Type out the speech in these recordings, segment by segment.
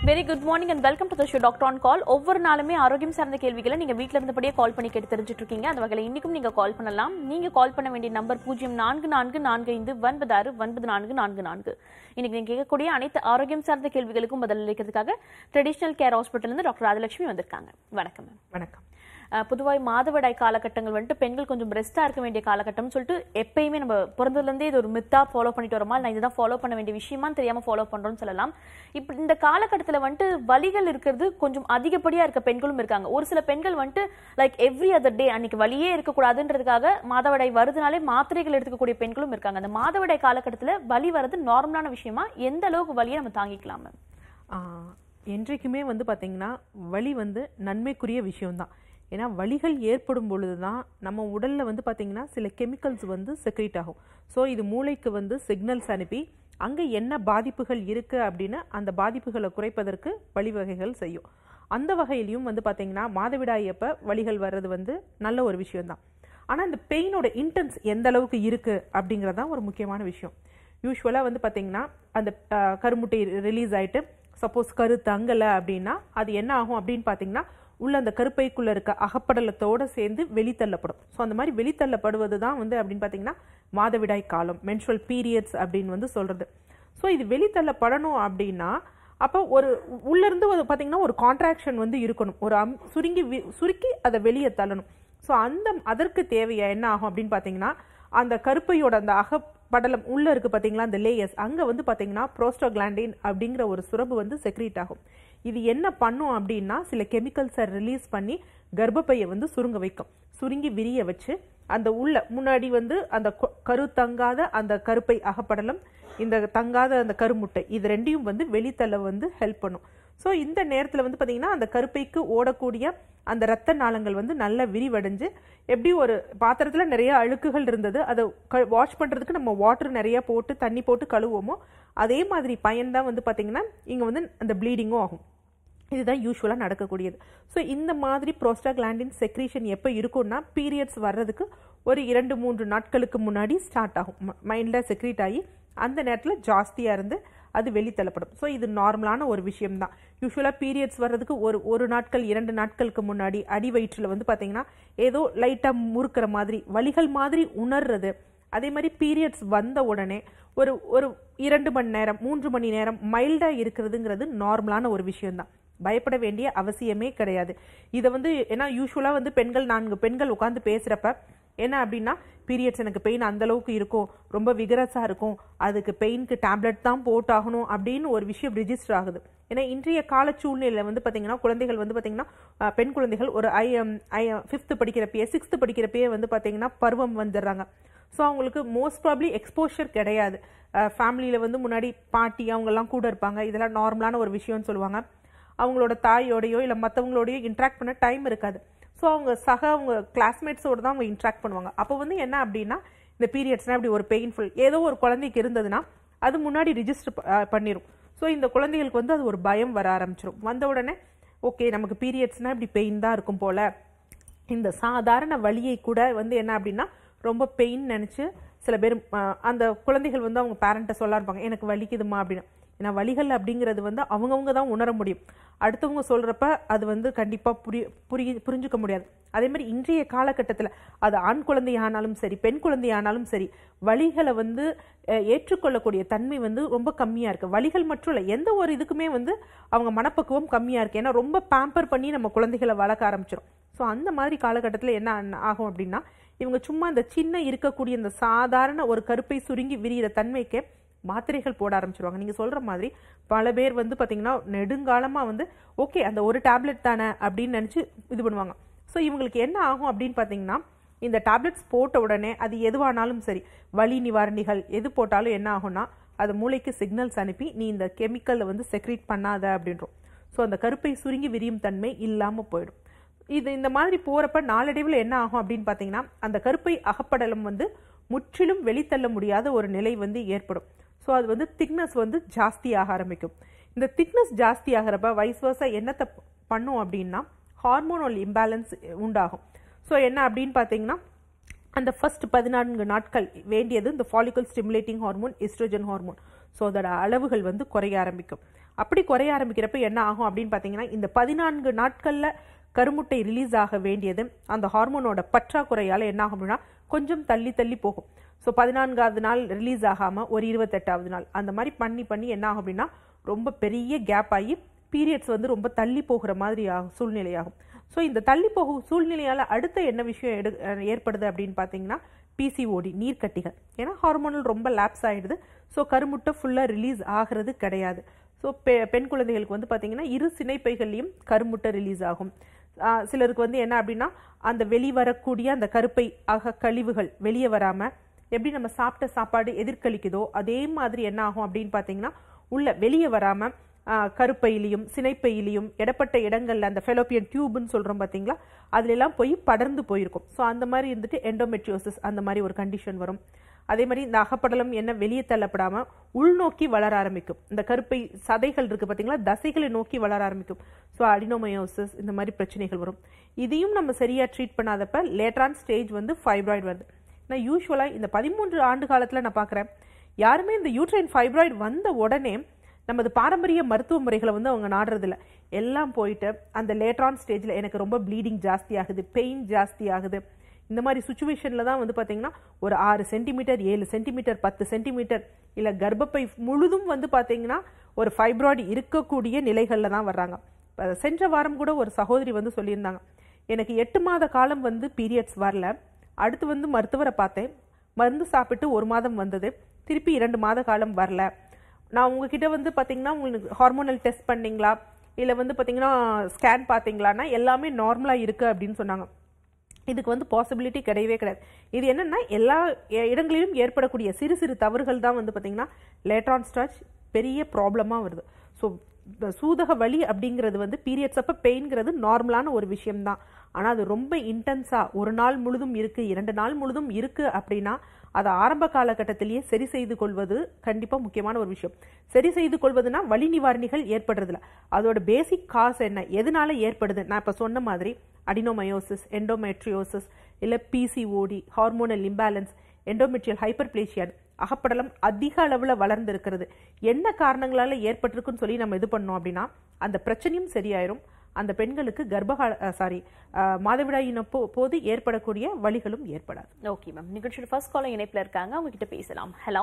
Very good morning and welcome to the show doctor on call ஒவ்வொரு நாளுமே ஆரோக்கியம் சார்ந்த கேள்விகளை நீங்க வீட்ல இருந்தபடியே கால் பண்ணி கேட்டு தெரிஞ்சுட்டு இருக்கீங்க அந்த வகையில் இன்னைக்கும் நீங்க கால் பண்ணலாம் நீங்க கால் பண்ண வேண்டிய நம்பர் பூஜ்ஜியம் நான்கு நான்கு நான்கு ஐந்து ஒன்பது ஆறு ஒன்பது நான்கு நான்கு நான்கு இன்னைக்கு நீங்க கேட்கக்கூடிய அனைத்து ஆரோக்கியம் சார்ந்த கேள்விகளுக்கும் பதில் அளிக்கிறதுக்காக ட்ரெடிஷனல் கேர் ஹாஸ்பிட்டல் இருந்து டாக்டர் ராஜலட்சுமி வந்திருக்காங்க வணக்கம் மேம் வணக்கம் அஹ் பொதுவாய் மாதவிடாய் காலகட்டங்கள் வந்துட்டு பெண்கள் கொஞ்சம் ரெஸ்டா இருக்க வேண்டிய காலகட்டம்னு சொல்லிட்டு எப்பயுமே நம்ம பிறந்ததுல இருந்தே இது ஒரு மித்தா ஃபாலோ பண்ணிட்டு வரோமா நான் இதுதான் ஃபாலோ பண்ண வேண்டிய விஷயமா தெரியாம ஃபாலோ பண்றோம்னு சொல்லலாம் இப்ப இந்த காலகட்டத்துல வந்துட்டு வலிகள் இருக்கிறது கொஞ்சம் அதிகப்படியா இருக்க பெண்களும் இருக்காங்க ஒரு சில பெண்கள் வந்துட்டு லைக் எவ்ரி அதர் டே அன்னைக்கு வலியே இருக்கக்கூடாதுன்றதுக்காக மாதவிடாய் வருதுனாலே மாத்திரைகள் எடுத்துக்கக்கூடிய பெண்களும் இருக்காங்க அந்த மாதவிடாய் காலகட்டத்துல வலி வர்றது நார்மலான விஷயமா எந்த அளவுக்கு வலியை நம்ம தாங்கிக்கலாம் மேம் ஆஹ், என்றைக்குமே வந்து பார்த்தீங்கன்னா வலி வந்து நன்மைக்குரிய விஷயம்தான் ஏன்னா வலிகள் ஏற்படும் பொழுது தான் நம்ம உடலில் வந்து பார்த்தீங்கன்னா சில கெமிக்கல்ஸ் வந்து செக்ரேட் ஆகும் ஸோ இது மூளைக்கு வந்து சிக்னல்ஸ் அனுப்பி அங்கே என்ன பாதிப்புகள் இருக்குது அப்படின்னு அந்த பாதிப்புகளை குறைப்பதற்கு வழிவகைகள் செய்யும் அந்த வகையிலையும் வந்து பார்த்தீங்கன்னா மாதவிடாய் அப்போ வலிகள் வர்றது வந்து நல்ல ஒரு விஷயம்தான் ஆனால் இந்த பெயினோட இன்டென்ஸ் எந்த அளவுக்கு இருக்குது அப்படிங்கிறது தான் ஒரு முக்கியமான விஷயம் யூஸ்வலாக வந்து பார்த்தீங்கன்னா அந்த அஹ், கருமுட்டை ரிலீஸ் ஆயிட்டு சப்போஸ் கரு தங்கலை அப்படின்னா அது என்ன ஆகும் அப்படின்னு பார்த்தீங்கன்னா உள்ள அந்த கருப்பைக்குள்ள இருக்க அகப்படலத்தோட சேர்ந்து வெளித்தள்ளப்படும் ஸோ அந்த மாதிரி வெளித்தள்ளப்படுவது தான் வந்து அப்படின்னு பார்த்தீங்கன்னா மாதவிடாய் காலம் மென்சுரல் பீரியட்ஸ் அப்படின்னு வந்து சொல்றது ஸோ இது வெளித்தள்ளப்படணும் அப்படின்னா அப்போ ஒரு உள்ள இருந்து ஒரு பார்த்தீங்கன்னா ஒரு கான்ட்ராக்ஷன் வந்து இருக்கணும் ஒரு அம் சுருங்கி வி- சுருக்கி அதை வெளியே தள்ளணும் ஸோ அந்த அதற்கு தேவையா என்ன ஆகும் அப்படின்னு பார்த்தீங்கன்னா அந்த கருப்பையோட அந்த அகப்படலம் உள்ள இருக்கு பார்த்தீங்களா அந்த லேயர்ஸ் அங்கே வந்து பார்த்தீங்கன்னா ப்ரோஸ்டோகிளாண்டின் அப்படிங்கிற ஒரு சுரப்பு வந்து செக்ரீட் ஆகும் இது என்ன பண்ணும் அப்படின்னா சில கெமிக்கல்ஸை ரிலீஸ் பண்ணி கர்ப்பப்பையை வந்து சுருங்க வைக்கும் சுருங்கி விரிய வச்சு அந்த உள்ள முன்னாடி வந்து அந்த கொ- கரு தங்காத அந்த கருப்பை அகப்படலம் இந்த தங்காத அந்த கருமுட்டை இது ரெண்டையும் வந்து வெளித்தள்ள வந்து ஹெல்ப் பண்ணும் ஸோ இந்த நேரத்தில் வந்து பார்த்தீங்கன்னா அந்த கருப்பைக்கு ஓடக்கூடிய அந்த ரத்த நாளங்கள் வந்து நல்லா விரிவடைஞ்சு எப்படி ஒரு பாத்திரத்தில் நிறைய அழுக்குகள் இருந்தது அதை வாஷ் பண்ணுறதுக்கு நம்ம வாட்டர் நிறைய போட்டு தண்ணி போட்டு கழுவுவோமோ அதே மாதிரி பயன்தான் வந்து பார்த்தீங்கன்னா இங்கே வந்து அந்த ப்ளீடிங்கும் ஆகும் இதுதான் யூஸ்வலாக நடக்கக்கூடியது ஸோ இந்த மாதிரி ப்ரோஸ்டாகிளாண்டின் செக்ரீஷன் எப்போ இருக்கும்னா பீரியட்ஸ் வர்றதுக்கு ஒரு இரண்டு மூன்று நாட்களுக்கு முன்னாடி ஸ்டார்ட் ஆகும் மைண்டில் செக்ரீட் ஆகி அந்த நேரத்தில் ஜாஸ்தியாக இருந்து அது வெளித்தள்ளப்படும் ஸோ இது நார்மலான ஒரு விஷயம்தான் யூஸ்வலாக பீரியட்ஸ் வர்றதுக்கு ஒரு ஒரு நாட்கள் இரண்டு நாட்களுக்கு முன்னாடி அடி வயிற்றில் வந்து பார்த்தீங்கன்னா ஏதோ லைட்டாக முறுக்கிற மாதிரி வலிகள் மாதிரி உணர்றது அதே மாதிரி பீரியட்ஸ் வந்த உடனே ஒரு ஒரு இரண்டு மணி நேரம் மூன்று மணி நேரம் மைல்டாக இருக்கிறதுங்கிறது நார்மலான ஒரு விஷயம்தான் பயப்பட வேண்டிய அவசியமே கிடையாது இதை வந்து ஏன்னா யூஸ்வலாக வந்து பெண்கள் நான்கு பெண்கள் உட்காந்து பேசுகிறப்ப என்ன அப்படின்னா பீரியட்ஸ் எனக்கு பெயின் அந்த அளவுக்கு இருக்கும் ரொம்ப விகரஸாக இருக்கும் அதுக்கு பெயினுக்கு டேப்லெட் தான் போட்டாகணும் அப்படின்னு ஒரு விஷயம் ரிஜிஸ்டர் ஆகுது ஏன்னா இன்றைய கால சூழ்நிலையில் வந்து பார்த்தீங்கன்னா குழந்தைகள் வந்து பார்த்தீங்கன்னா அஹ், பெண் குழந்தைகள் ஒரு ஐ ஐ ஃபிஃப்த்து படிக்கிறப்பயே சிக்ஸ்த்து படிக்கிறப்பயே வந்து பார்த்தீங்கன்னா பருவம் வந்துடுறாங்க ஸோ அவங்களுக்கு மோஸ்ட் ப்ராப்ளி எக்ஸ்போஷர் கிடையாது ஃபேமிலியில் வந்து முன்னாடி பாட்டி அவங்கெல்லாம் கூட இருப்பாங்க இதெல்லாம் நார்மலான ஒரு விஷயம்னு சொல்லுவாங்க அவங்களோட தாயோடையோ இல்லை மற்றவங்களோடயோ இன்ட்ராக்ட் பண்ண டைம் இருக்காது ஸோ அவங்க சக அவங்க கிளாஸ்மேட்ஸோட தான் அவங்க இன்ட்ராக்ட் பண்ணுவாங்க அப்போ வந்து என்ன அப்படின்னா இந்த பீரியட்ஸ்னால் இப்படி ஒரு பெயின்ஃபுல் ஏதோ ஒரு குழந்தைக்கு இருந்ததுன்னா அது முன்னாடி ரிஜிஸ்டர் பண்ணிடும் ஸோ இந்த குழந்தைகளுக்கு வந்து அது ஒரு பயம் வர ஆரம்பிச்சிடும் வந்த உடனே ஓகே நமக்கு பீரியட்ஸ்னால் இப்படி பெயின் தான் இருக்கும் போல இந்த சாதாரண வலியை கூட வந்து என்ன அப்படின்னா ரொம்ப பெயின் நினச்சி சில பேர் அஹ், அந்த குழந்தைகள் வந்து அவங்க பேரண்ட்டை சொல்ல இருப்பாங்க எனக்கு வலிக்குதுமா அப்படின்னு ஏன்னா வலிகள் அப்படிங்கிறது வந்து அவங்கவுங்க தான் உணர முடியும் அடுத்தவங்க சொல்கிறப்ப அது வந்து கண்டிப்பாக புரிய புரிய புரிஞ்சுக்க முடியாது அதே மாதிரி இன்றைய காலகட்டத்தில் அது ஆண் குழந்தையானாலும் சரி பெண் குழந்தையானாலும் சரி வலிகளை வந்து அஹ், ஏற்றுக்கொள்ளக்கூடிய தன்மை வந்து ரொம்ப கம்மியாக இருக்குது வலிகள் மட்டும் இல்லை எந்த ஒரு இதுக்குமே வந்து அவங்க மனப்பக்குவம் கம்மியாக இருக்குது ஏன்னா ரொம்ப பேம்பர் பண்ணி நம்ம குழந்தைகளை வளர்க்க ஆரம்பிச்சிடும் ஸோ அந்த மாதிரி காலகட்டத்தில் என்ன ஆன- ஆகும் அப்படின்னா இவங்க சும்மா இந்த சின்ன இருக்கக்கூடிய இந்த சாதாரண ஒரு கருப்பை சுருங்கி விரிகிற தன்மைக்கு மாத்திரைகள் போட ஆரம்பிச்சிருவாங்க நீங்கள் சொல்கிற மாதிரி பல பேர் வந்து பார்த்தீங்கன்னா நெடுங்காலமாக வந்து ஓகே அந்த ஒரு டேப்லெட் தானே அப்படின்னு நினச்சி இது பண்ணுவாங்க ஸோ இவங்களுக்கு என்ன ஆகும் அப்படின்னு பார்த்தீங்கன்னா இந்த டேப்லெட்ஸ் போட்ட உடனே அது எதுவானாலும் சரி வலி நிவாரணிகள் எது போட்டாலும் என்ன ஆகும்னா அது மூளைக்கு சிக்னல்ஸ் அனுப்பி நீ இந்த கெமிக்கலை வந்து செக்ரீட் பண்ணாத அப்படின்றோம் ஸோ அந்த கருப்பை சுருங்கி விரியும் தன்மை இல்லாமல் போயிடும் இது இந்த மாதிரி போறப்ப நாளடைவில் என்ன ஆகும் அப்படின்னு பார்த்தீங்கன்னா அந்த கருப்பை அகப்படலம் வந்து முற்றிலும் வெளித்தள்ள முடியாத ஒரு நிலை வந்து ஏற்படும் ஸோ அது வந்து திக்னஸ் வந்து ஜாஸ்தியாக ஆரம்பிக்கும் இந்த திக்னஸ் ஜாஸ்தி ஆகிறப்ப வயசு வருஷம் என்னத்தை பண்ணும் அப்படின்னா ஹார்மோனல் இம்பேலன்ஸ் உண்டாகும் ஸோ என்ன அப்படின்னு பார்த்தீங்கன்னா அந்த ஃபர்ஸ்ட் பதினான்கு நாட்கள் வேண்டியது இந்த follicle stimulating hormone oestrogen hormone so அதோட அளவுகள் வந்து குறைய ஆரம்பிக்கும் அப்படி குறைய ஆரம்பிக்கிறப்ப என்ன ஆகும் அப்படின்னு பார்த்தீங்கன்னா இந்த பதினான்கு நாட்களில் கருமுட்டை ரிலீஸ் ஆக வேண்டியது அந்த ஹார்மோனோட பற்றாக்குறையால் என்ன ஆகும் அப்படின்னா கொஞ்சம் தள்ளி தள்ளி போகும் ஸோ பதினான்காவது நாள் ரிலீஸ் ஆகாமல் ஒரு இருபத்தெட்டாவது நாள் அந்த மாதிரி பண்ணி பண்ணி என்ன ஆகும் அப்படின்னா ரொம்ப பெரிய கேப் ஆகி பீரியட்ஸ் வந்து ரொம்ப தள்ளி போகிற மாதிரி ஆகும் சூழ்நிலையாகும் ஸோ இந்த தள்ளி போகும் சூழ்நிலையால் அடுத்த என்ன விஷயம் எடு அஹ் ஏற்படுது அப்படின்னு பார்த்தீங்கன்னா பிசிஓடி நீர்க்கட்டிகள் ஏன்னா ஹார்மோனல் ரொம்ப லேப்ஸ் ஆயிடுது ஸோ கருமுட்டை ஃபுல்லாக ரிலீஸ் ஆகிறது கிடையாது ஸோ பெ பெண் குழந்தைகளுக்கு வந்து பார்த்தீங்கன்னா இரு சினைப்பைகள்லையும் கருமுட்டை ரிலீஸ் ஆகும் ஆஹ் சிலருக்கு வந்து என்ன அப்படின்னா அந்த வெளி வரக்கூடிய அந்த கருப்பை ஆக கழிவுகள் வெளியே வராமல் எப்படி நம்ம சாப்பிட்ட சாப்பாடு எதிர்கலிக்குதோ அதே மாதிரி என்ன ஆகும் அப்படின்னு பார்த்தீங்கன்னா உள்ள வெளியே வராமல் கருப்பையிலையும் சினைப்பையிலையும் இடப்பட்ட இடங்கள்ல அந்த ஃபெலோப்பியன் டியூப்னு சொல்றோம் பாத்தீங்களா அதுல எல்லாம் போய் படர்ந்து போயிருக்கும் ஸோ அந்த மாதிரி இருந்துட்டு எண்டோமெட்ரியோசிஸ் அந்த மாதிரி ஒரு கண்டிஷன் வரும் அதே மாதிரி இந்த அகப்படலம் என்ன வெளியே தள்ளப்படாம உள்நோக்கி வளர ஆரம்பிக்கும் இந்த கருப்பை சதைகள் இருக்கு பாத்தீங்களா தசைகளை நோக்கி வளர ஆரம்பிக்கும் ஸோ அடினோமயோசிஸ் இந்த மாதிரி பிரச்சனைகள் வரும் இதையும் நம்ம சரியா ட்ரீட் பண்ணாதப்ப லேட்டரான் ஸ்டேஜ் வந்து ஃபைப்ராய்டு வருது நான் யூஸ்வலாக இந்த பதிமூன்று ஆண்டு காலத்தில் நான் பார்க்குறேன் யாருமே இந்த யூட்ரைன் ஃபைப்ராய்டு வந்த உடனே நமது பாரம்பரிய மருத்துவ முறைகளை வந்து அவங்க நாடுறதில்ல எல்லாம் போயிட்டு அந்த லேட்டரான் ஸ்டேஜில் எனக்கு ரொம்ப ப்ளீடிங் ஜாஸ்தி ஆகுது பெயின் ஜாஸ்தி ஆகுது இந்த மாதிரி சுச்சுவேஷனில் தான் வந்து பார்த்தீங்கன்னா ஒரு ஆறு சென்டிமீட்டர் ஏழு சென்டிமீட்டர் பத்து சென்டிமீட்டர் இல்லை கர்ப்பப்பை முழுதும் வந்து பார்த்தீங்கன்னா ஒரு ஃபைப்ராய்டு இருக்கக்கூடிய நிலைகளில் தான் வர்றாங்க இப்ப சென்ற வாரம் கூட ஒரு சகோதரி வந்து சொல்லியிருந்தாங்க எனக்கு எட்டு மாத காலம் வந்து பீரியட்ஸ் வரல அடுத்து வந்து மருத்துவரை பார்த்தேன் மருந்து சாப்பிட்டு ஒரு மாதம் வந்தது திருப்பி இரண்டு மாத காலம் வரல நான் உங்ககிட்ட வந்து பார்த்தீங்கன்னா உங்களுக்கு ஹார்மோனல் டெஸ்ட் பண்ணீங்களா இல்லை வந்து பார்த்தீங்கன்னா ஸ்கேன் பார்த்தீங்களான்னா எல்லாமே நார்மலாக இருக்குது அப்படின்னு சொன்னாங்க இதுக்கு வந்து பாசிபிலிட்டி கிடையவே கிடையாது இது என்னன்னா எல்லா இ- இடங்களிலும் ஏற்படக்கூடிய சிறு சிறு தவறுகள் தான் வந்து பார்த்தீங்கன்னா லேட்ரான் ஸ்டார்ச் பெரிய ப்ராப்ளமாக வருது ஸோ சூதக வலி அப்படிங்கிறது வந்து பீரியட்ஸ் அப்போ பெயின்ங்கிறது நார்மலான ஒரு விஷயம்தான் ஆனால் அது ரொம்ப இன்டென்ஸாக ஒரு நாள் முழுதும் இருக்கு இரண்டு நாள் முழுதும் இருக்கு அப்படின்னா அதை ஆரம்ப காலகட்டத்திலேயே சரி செய்து கொள்வது கண்டிப்பாக முக்கியமான ஒரு விஷயம் சரி செய்து கொள்வதுனா வலி நிவாரணிகள் ஏற்படுறதில்ல அதோட பேசிக் காஸ் என்ன எதனால ஏற்படுது நான் இப்போ சொன்ன மாதிரி அடினோமயோசிஸ் எண்டோமெட்ரியோசிஸ் இல்லை பிசிஓடி ஹார்மோனல் இம்பேலன்ஸ் எண்டோமெட்ரியல் ஹைப்பர்பிளேஷியன் அகப்படலம் அதிக அளவில் வளர்ந்து இருக்கிறது என்ன காரணங்களால ஏற்பட்டிருக்குன்னு சொல்லி நம்ம இது பண்ணோம் அப்படின்னா அந்த பிரச்சனையும் சரியாயிரும் அந்த பெண்களுக்கு கர்ப்பகால சாரி மாதவிடாயின் போ போது ஏற்படக்கூடிய வலிகளும் ஏற்படாது ஓகே மேம் நிகழ்ச்சியோட ஃபர்ஸ்ட் காலம் இணைப்புல இருக்காங்க அவங்க கிட்ட பேசலாம் ஹலோ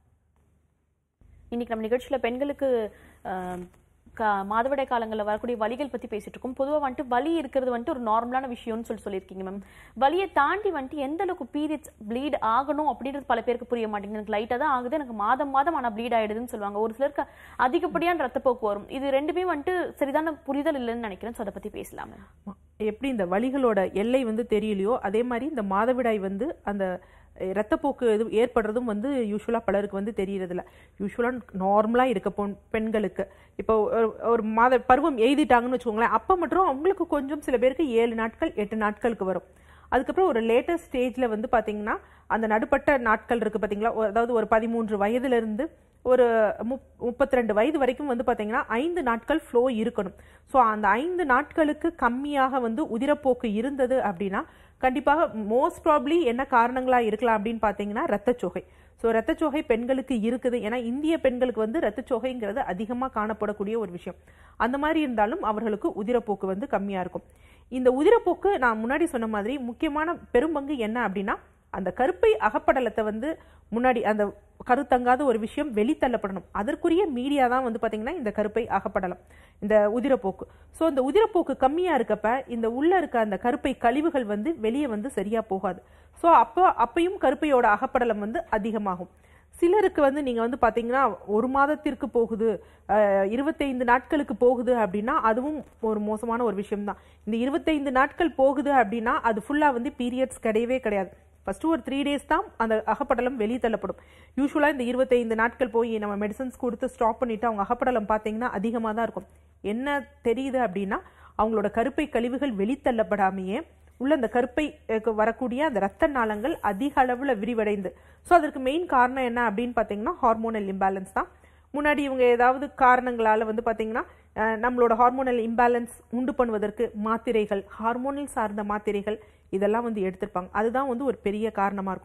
இன்னைக்கு நம்ம நிகழ்ச்சியில பெண்களுக்கு ஆஹ், கா- மாதவிடாய் காலங்களில் வரக்கூடிய வலிகள் பத்தி பேசிட்டு இருக்கோம் பொதுவா வந்துட்டு வலி இருக்கிறது வந்துட்டு ஒரு நார்மலான விஷயம்னு சொல்லி சொல்லியிருக்கீங்க மேம் வலியை தாண்டி வந்துட்டு எந்த அளவுக்கு பீரியட்ஸ் ப்ளீட் ஆகணும் அப்படின்றது பல பேருக்கு புரிய மாட்டேங்குது எனக்கு லைட்டா தான் ஆகுது எனக்கு மாதம் மாதம் ஆனா ப்ளீட் ஆயிடுதுன்னு சொல்லுவாங்க ஒரு சிலருக்கு அதிகப்படியான ரத்தப்போக்கு வரும் இது ரெண்டுமே வந்துட்டு சரிதான புரிதல் இல்லைன்னு நினைக்கிறேன் ஸோ அதை பத்தி பேசலாம் மேம் ஆமா. எப்படி இந்த வலிகளோட எல்லை வந்து தெரியலையோ அதே மாதிரி இந்த மாதவிடாய் வந்து அந்த அஹ், ரத்தப்போக்கு இது ஏற்படுறதும் வந்து யூஸ்வலாக பலருக்கு வந்து தெரியறதில்ல யூஸ்வலாக நார்மலாக இருக்க பொன் பெண்களுக்கு இப்போ ஒரு- ஒரு மாத பருவம் எழுதிட்டாங்கன்னு வச்சுக்கோங்களேன் அப்போ மட்டும் அவங்களுக்கு கொஞ்சம் சில பேருக்கு ஏழு நாட்கள் எட்டு நாட்களுக்கு வரும் அதுக்கப்புறம் ஒரு லேட்டஸ்ட் ஸ்டேஜில் வந்து பார்த்தீங்கன்னா அந்த நடுப்பட்ட நாட்கள் இருக்குது பார்த்தீங்களா ஒ- அதாவது ஒரு பதிமூன்று வயதிலிருந்து ஒரு முப் முப்பத்தி ரெண்டு வயது வரைக்கும் வந்து பார்த்தீங்கன்னா ஐந்து நாட்கள் ஃப்ளோ இருக்கணும் ஸோ அந்த ஐந்து நாட்களுக்கு கம்மியாக வந்து உதிரப்போக்கு இருந்தது அப்படின்னா கண்டிப்பாக மோஸ்ட் ப்ராப்ளி என்ன காரணங்களா இருக்கலாம் அப்படின்னு பார்த்தீங்கன்னா ரத்தச்சோகை ஸோ ரத்தச்சோகை பெண்களுக்கு இருக்குது ஏன்னா இந்திய பெண்களுக்கு வந்து ரத்தச்சோகைங்கிறது அதிகமாக காணப்படக்கூடிய ஒரு விஷயம் அந்த மாதிரி இருந்தாலும் அவர்களுக்கு உதிரப்போக்கு வந்து கம்மியாக இருக்கும் இந்த உதிரப்போக்கு நான் முன்னாடி சொன்ன மாதிரி முக்கியமான பெரும்பங்கு என்ன அப்படின்னா அந்த கருப்பை அகப்படலத்தை வந்து முன்னாடி அந்த கருத்தங்காத ஒரு விஷயம் வெளித்தள்ளப்படணும் அதற்குரிய மீடியா தான் வந்து பாத்தீங்கன்னா இந்த கருப்பை அகப்படலம் இந்த உதிரப்போக்கு ஸோ இந்த உதிரப்போக்கு கம்மியா இருக்கப்ப இந்த உள்ள இருக்க அந்த கருப்பை கழிவுகள் வந்து வெளியே வந்து சரியா போகாது ஸோ அப்போ அப்பையும் கருப்பையோட அகப்படலம் வந்து அதிகமாகும் சிலருக்கு வந்து நீங்க வந்து பாத்தீங்கன்னா ஒரு மாதத்திற்கு போகுது அஹ், 25 நாட்களுக்கு போகுது அப்படின்னா அதுவும் ஒரு மோசமான ஒரு விஷயம் தான் இந்த 25 நாட்கள் போகுது அப்படின்னா அது ஃபுல்லா வந்து பீரியட்ஸ் கிடையவே கிடையாது ஃபர்ஸ்ட் ஒரு த்ரீ டேஸ் தான் அந்த அகப்படலம் வெளியே தள்ளப்படும் யூஸ்வலாக இந்த 25 நாட்கள் போய் நம்ம மெடிசன்ஸ் கொடுத்து ஸ்டாப் பண்ணிட்டு அவங்க அகப்படலம் பார்த்தீங்கன்னா அதிகமாக தான் இருக்கும் என்ன தெரியுது அப்படின்னா அவங்களோட கருப்பை கழிவுகள் வெளித்தள்ளப்படாமையே உள்ள அந்த கருப்பை அஹ், வரக்கூடிய அந்த ரத்த நாளங்கள் அதிக அளவுல விரிவடைந்து ஸோ அதற்கு மெயின் காரணம் என்ன அப்படின்னு பார்த்தீங்கன்னா ஹார்மோனல் இம்பேலன்ஸ் தான் முன்னாடி இவங்க ஏதாவது காரணங்களால வந்து பார்த்தீங்கன்னா அஹ், நம்மளோட ஹார்மோனல் இம்பேலன்ஸ் உண்டு பண்ணுவதற்கு மாத்திரைகள் ஹார்மோனல் சார்ந்த மாத்திரைகள் இதெல்லாம் வந்து எடுத்திருப்பாங்க அதுதான் வந்து ஒரு பெரிய காரணமா இருக்கும்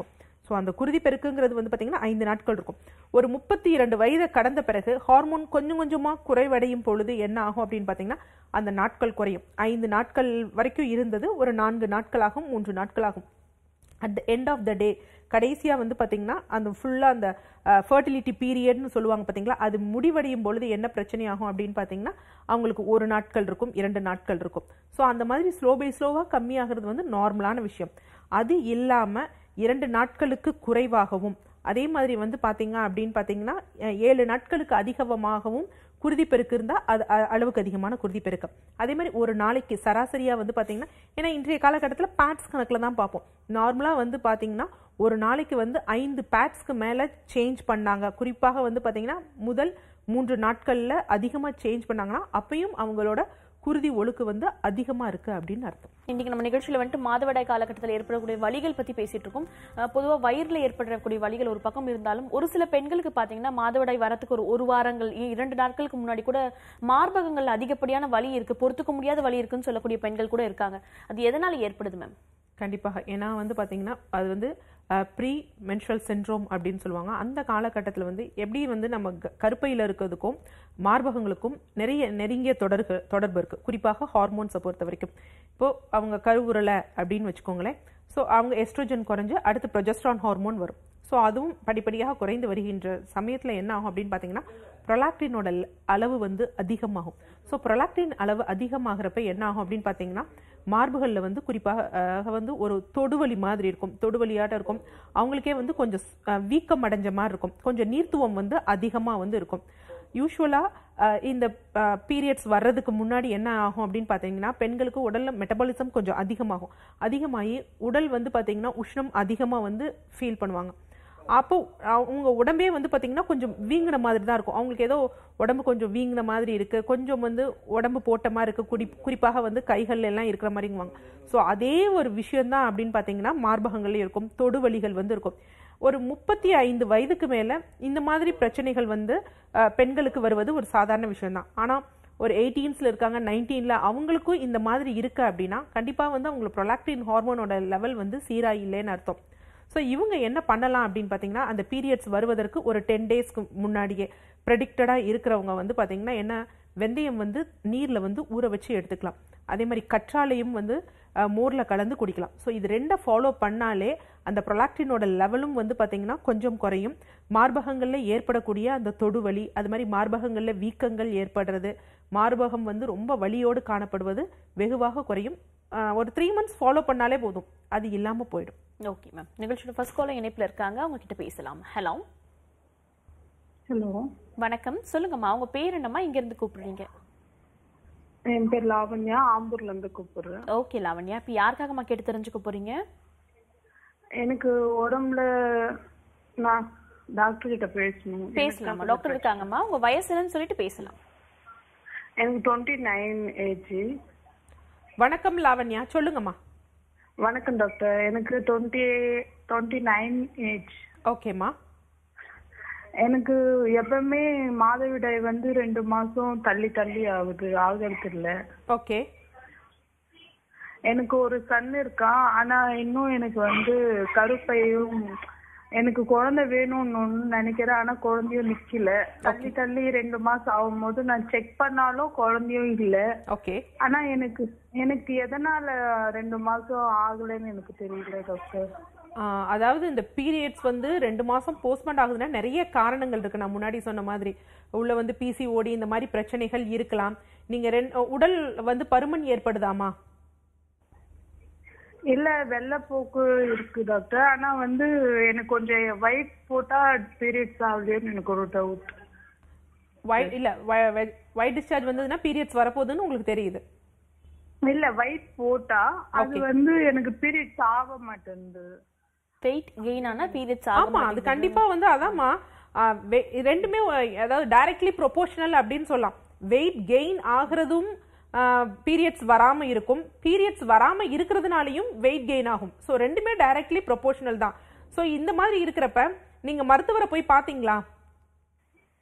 ஸோ அந்த குருதி பெருக்குங்கிறது வந்து பார்த்தீங்கன்னா ஐந்து நாட்கள் இருக்கும் ஒரு முப்பத்தி இரண்டு வயதை கடந்த பிறகு ஹார்மோன் கொஞ்சம் கொஞ்சமாக குறைவடையும் பொழுது என்ன ஆகும் அப்படின்னு பார்த்தீங்கன்னா அந்த நாட்கள் குறையும் ஐந்து நாட்கள் வரைக்கும் இருந்தது ஒரு நான்கு நாட்களாகும் மூன்று நாட்களாகும் at the end of the day கடைசியாக வந்து பார்த்தீங்கன்னா அந்த ஃபுல்லாக அந்த ஃபர்டிலிட்டி பீரியட்னு சொல்லுவாங்க பார்த்தீங்களா அது முடிவடையும் பொழுது என்ன பிரச்சனை ஆகும் அப்படின்னு பார்த்தீங்கன்னா அவங்களுக்கு ஒரு நாட்கள் இருக்கும் இரண்டு நாட்கள் இருக்கும் ஸோ அந்த மாதிரி ஸ்லோ பை ஸ்லோவாக கம்மியாகிறது வந்து நார்மலான விஷயம் அது இல்லாமல் இரண்டு நாட்களுக்கு குறைவாகவும் அதே மாதிரி வந்து பார்த்தீங்க அப்படின்னு பார்த்தீங்கன்னா அஹ், ஏழு நாட்களுக்கு அதிகமாகவும் குருதி பெருக்கு இருந்தால் அது அ- அளவுக்கு அதிகமான குருதி பெருக்கம் அதே மாதிரி ஒரு நாளைக்கு சராசரியாக வந்து பார்த்தீங்கன்னா ஏன்னா இன்றைய காலகட்டத்தில் பேட்ஸ் கணக்கில் தான் பார்ப்போம் நார்மலாக வந்து பார்த்தீங்கன்னா ஒரு நாளைக்கு வந்து ஐந்து பேட்ஸ்க்கு மேலே சேஞ்ச் பண்ணாங்க குறிப்பாக வந்து பார்த்தீங்கன்னா முதல் மூன்று நாட்களில் அதிகமாக சேஞ்ச் பண்ணாங்கன்னா அப்பயும் அவங்களோட குருதி ஒழுக்கு வந்து அதிகமாக இருக்குது அப்படின்னு அர்த்தம் இன்னைக்கு நம்ம நிகழ்ச்சியில வந்துட்டு மாதவிடாய் காலகட்டத்தில் ஏற்படக்கூடிய வலிகள் பத்தி பேசிட்டு இருக்கோம் அஹ் பொதுவா வயிறுல ஏற்படக்கூடிய வலிகள் ஒரு பக்கம் இருந்தாலும் ஒரு சில பெண்களுக்கு பாத்தீங்கன்னா மாதவிடாய் வரத்துக்கு ஒரு ஒரு வாரங்கள் இ- இரண்டு நாட்களுக்கு முன்னாடி கூட மார்பகங்கள்ல அதிகப்படியான வலி இருக்கு பொறுத்துக்க முடியாத வலி இருக்குன்னு சொல்லக்கூடிய பெண்கள் கூட இருக்காங்க அது எதனால ஏற்படுது மேம் கண்டிப்பாக ஏன்னா வந்து பார்த்தீங்கன்னா அது வந்து ப்ரீ மென்ஸ்ட்ரல் சிண்ட்ரோம் அப்படின்னு சொல்லுவாங்க அந்த காலகட்டத்தில் வந்து எப்படி வந்து நம்ம க- கருப்பையில இருக்கிறதுக்கும் மார்பகங்களுக்கும் நிறைய நெருங்கிய தொடர்பு தொடர்பு இருக்கு குறிப்பாக ஹார்மோன்ஸை பொறுத்த வரைக்கும் இப்போ அவங்க கருவுறலை அப்படின்னு வச்சுக்கோங்களேன் ஸோ அவங்க எஸ்ட்ரோஜன் குறைஞ்சு அடுத்து ப்ரொஜெஸ்ட்ரான் ஹார்மோன் வரும் ஸோ அதுவும் படிப்படியாக குறைந்து வருகின்ற சமயத்தில் என்ன ஆகும் அப்படின்னு பார்த்தீங்கன்னா ப்ரொலாக்டினோட அளவு வந்து அதிகமாகும் ஸோ ப்ரொலாக்டின் அளவு அதிகமாகிறப்ப என்ன ஆகும் அப்படின்னு பார்த்தீங்கன்னா மார்புகளில் வந்து குறிப்பாக அஹ், வந்து ஒரு தொடுவலி மாதிரி இருக்கும் தொடுவலியாட்டம் இருக்கும் அவங்களுக்கே வந்து கொஞ்சம் அஹ், வீக்கம் அடைஞ்ச மாதிரி இருக்கும் கொஞ்சம் நீர்த்துவம் வந்து அதிகமாக வந்து இருக்கும் யூஸ்வலாக இந்த பீரியட்ஸ் வர்றதுக்கு முன்னாடி என்ன ஆகும் அப்படின்னு பார்த்தீங்கன்னா பெண்களுக்கு உடல்ல மெட்டபாலிசம் கொஞ்சம் அதிகமாகும் அதிகமாகி உடல் வந்து பார்த்தீங்கன்னா உஷ்ணம் அதிகமாக வந்து ஃபீல் பண்ணுவாங்க அப்போ அவங்க உடம்பே வந்து பார்த்தீங்கன்னா கொஞ்சம் வீங்கின மாதிரி தான் இருக்கும் அவங்களுக்கு ஏதோ உடம்பு கொஞ்சம் வீங்கின மாதிரி இருக்கு கொஞ்சம் வந்து உடம்பு போட்ட மாதிரி இருக்கு குறி குறிப்பாக வந்து கைகள் எல்லாம் இருக்கிற மாதிரிங்குவாங்க ஸோ அதே ஒரு விஷயம்தான் அப்படின்னு பார்த்தீங்கன்னா மார்பகங்கள்ல இருக்கும் தொடு வலிகள் வந்து இருக்கும் ஒரு முப்பத்தி ஐந்து வயதுக்கு மேலே இந்த மாதிரி பிரச்சனைகள் வந்து அஹ், பெண்களுக்கு வருவது ஒரு சாதாரண விஷயம்தான் ஆனால் ஒரு எயிட்டீன்ஸில் இருக்காங்க நைன்டீனில் அவங்களுக்கும் இந்த மாதிரி இருக்கு அப்படின்னா கண்டிப்பாக வந்து அவங்களுக்கு ப்ரொலாக்டின் ஹார்மோனோட லெவல் வந்து சீராக இல்லைன்னு அர்த்தம் ஸோ இவங்க என்ன பண்ணலாம் அப்படின்னு பார்த்தீங்கன்னா அந்த பீரியட்ஸ் வருவதற்கு ஒரு டென் டேஸ்க்கு முன்னாடியே ப்ரெடிக்டடாக இருக்கிறவங்க வந்து பார்த்தீங்கன்னா என்ன வெந்தயம் வந்து நீரில் வந்து ஊற வச்சு எடுத்துக்கலாம் அதே மாதிரி கற்றாழையும் வந்து மோரில் கலந்து குடிக்கலாம் ஸோ இது ரெண்டை ஃபாலோ பண்ணாலே அந்த ப்ரொலாக்டினோட லெவலும் வந்து பார்த்தீங்கன்னா கொஞ்சம் குறையும் மார்பகங்களில் ஏற்படக்கூடிய அந்த தொடுவலி அது மாதிரி மார்பகங்களில் வீக்கங்கள் ஏற்படுறது மார்பகம் வந்து ரொம்ப வலியோடு காணப்படுவது வெகுவாக குறையும் அஹ், ஒரு த்ரீ மந்த்ஸ் ஃபாலோ பண்ணாலே போதும் அது இல்லாமல் போயிடும் ஓகே மேம் நிகழ்ச்சியோட ஃபர்ஸ்ட் காலர் இணைப்புல இருக்காங்க அவங்க கிட்ட பேசலாம் ஹலோ ஹலோ வணக்கம் சொல்லுங்கம்மா உங்க பேர் என்னம்மா இங்க இருந்து கூப்பிடுறீங்க என் பேர் லாவண்யா ஆம்பூர்ல இருந்து கூப்பிடுறேன் ஓகே லாவண்யா இப்போ யாருக்காகம்மா கேட்டு தெரிஞ்சுக்க போறீங்க எனக்கு உடம்புல நான் டாக்டர் கிட்ட பேசணும் பேசலாமா டாக்டர் இருக்காங்கம்மா உங்க வயசு என்னன்னு சொல்லிட்டு பேசலாம் எனக்கு டுவெண்ட்டி நைன் ஏஜ் வணக்கம் லாவண்யா சொல்லுங்கம்மா வணக்கம் டாக்டர் எனக்கு டுவெண்ட்டி டுவெண்ட்டி நைன் ஏஜ் ஓகேம்மா எனக்கு எப்பவுமே மாதவிடாய் வந்து ரெண்டு மாசம் தள்ளி தள்ளி ஆகுது ஆகிறது இல்ல ஓகே எனக்கு ஒரு சன் இருக்கான் ஆனா இன்னும் எனக்கு வந்து கருப்பையும் எனக்கு குழந்தை வேணும்னு ஒண்ணு நினைக்கிறேன் ஆனா குழந்தையும் நிக்கல தள்ளி தள்ளி ரெண்டு மாசம் ஆகும்போது நான் செக் பண்ணாலும் குழந்தையும் இல்ல ஓகே ஆனா எனக்கு எனக்கு எதனால ரெண்டு மாசம் ஆகலைன்னு எனக்கு தெரியல டாக்டர் ஆஹ் அதாவது இந்த பீரியட்ஸ் வந்து ரெண்டு மாசம் போஸ்ட்மெண்ட் ஆகுதுன்னா நிறைய காரணங்கள் இருக்கு நான் முன்னாடி சொன்ன மாதிரி உள்ள வந்து பிசிஓடி இந்த மாதிரி பிரச்சனைகள் இருக்கலாம் நீங்க ரெண்டு உடல் வந்து பருமன் ஏற்படுதாமா இல்ல வெள்ளைப்போக்கு இருக்கு டாக்டர் ஆனா வந்து எனக்கு கொஞ்சம் ஒயிட் போட்டா பீரியட்ஸ் ஆகுதுன்னு எனக்கு ஒரு டவுட் ஒயிட் இல்ல ஒயிட் டிஸ்சார்ஜ் வந்ததுன்னா பீரியட்ஸ் வரப்போகுதுன்னு உங்களுக்கு தெரியுது இல்ல ஒயிட் போட்டா அது வந்து எனக்கு பீரியட்ஸ் ஆக மாட்டேங்குது வெயிட் கெயின் ஆனா பீரியட்ஸ் ஆமா ஆகும் அது கண்டிப்பா வந்து அதாம்மா ஆஹ் வெ- ரெண்டுமே ஒ- அதாவது டைரக்ட்லி ப்ரொபோஷனல் அப்படின்னு சொல்லலாம் வெயிட் கெயின் ஆகுறதும் பீரியட்ஸ் வராம இருக்கும் பீரியட்ஸ் வராம இருக்கிறதுனாலையும் வெயிட் கெயின் ஆகும் ஸோ ரெண்டுமே டைரக்ட்லி ப்ரொபோஷனல் தான் ஸோ இந்த மாதிரி இருக்கிறப்ப நீங்க மருத்துவரை போய் பாத்தீங்களா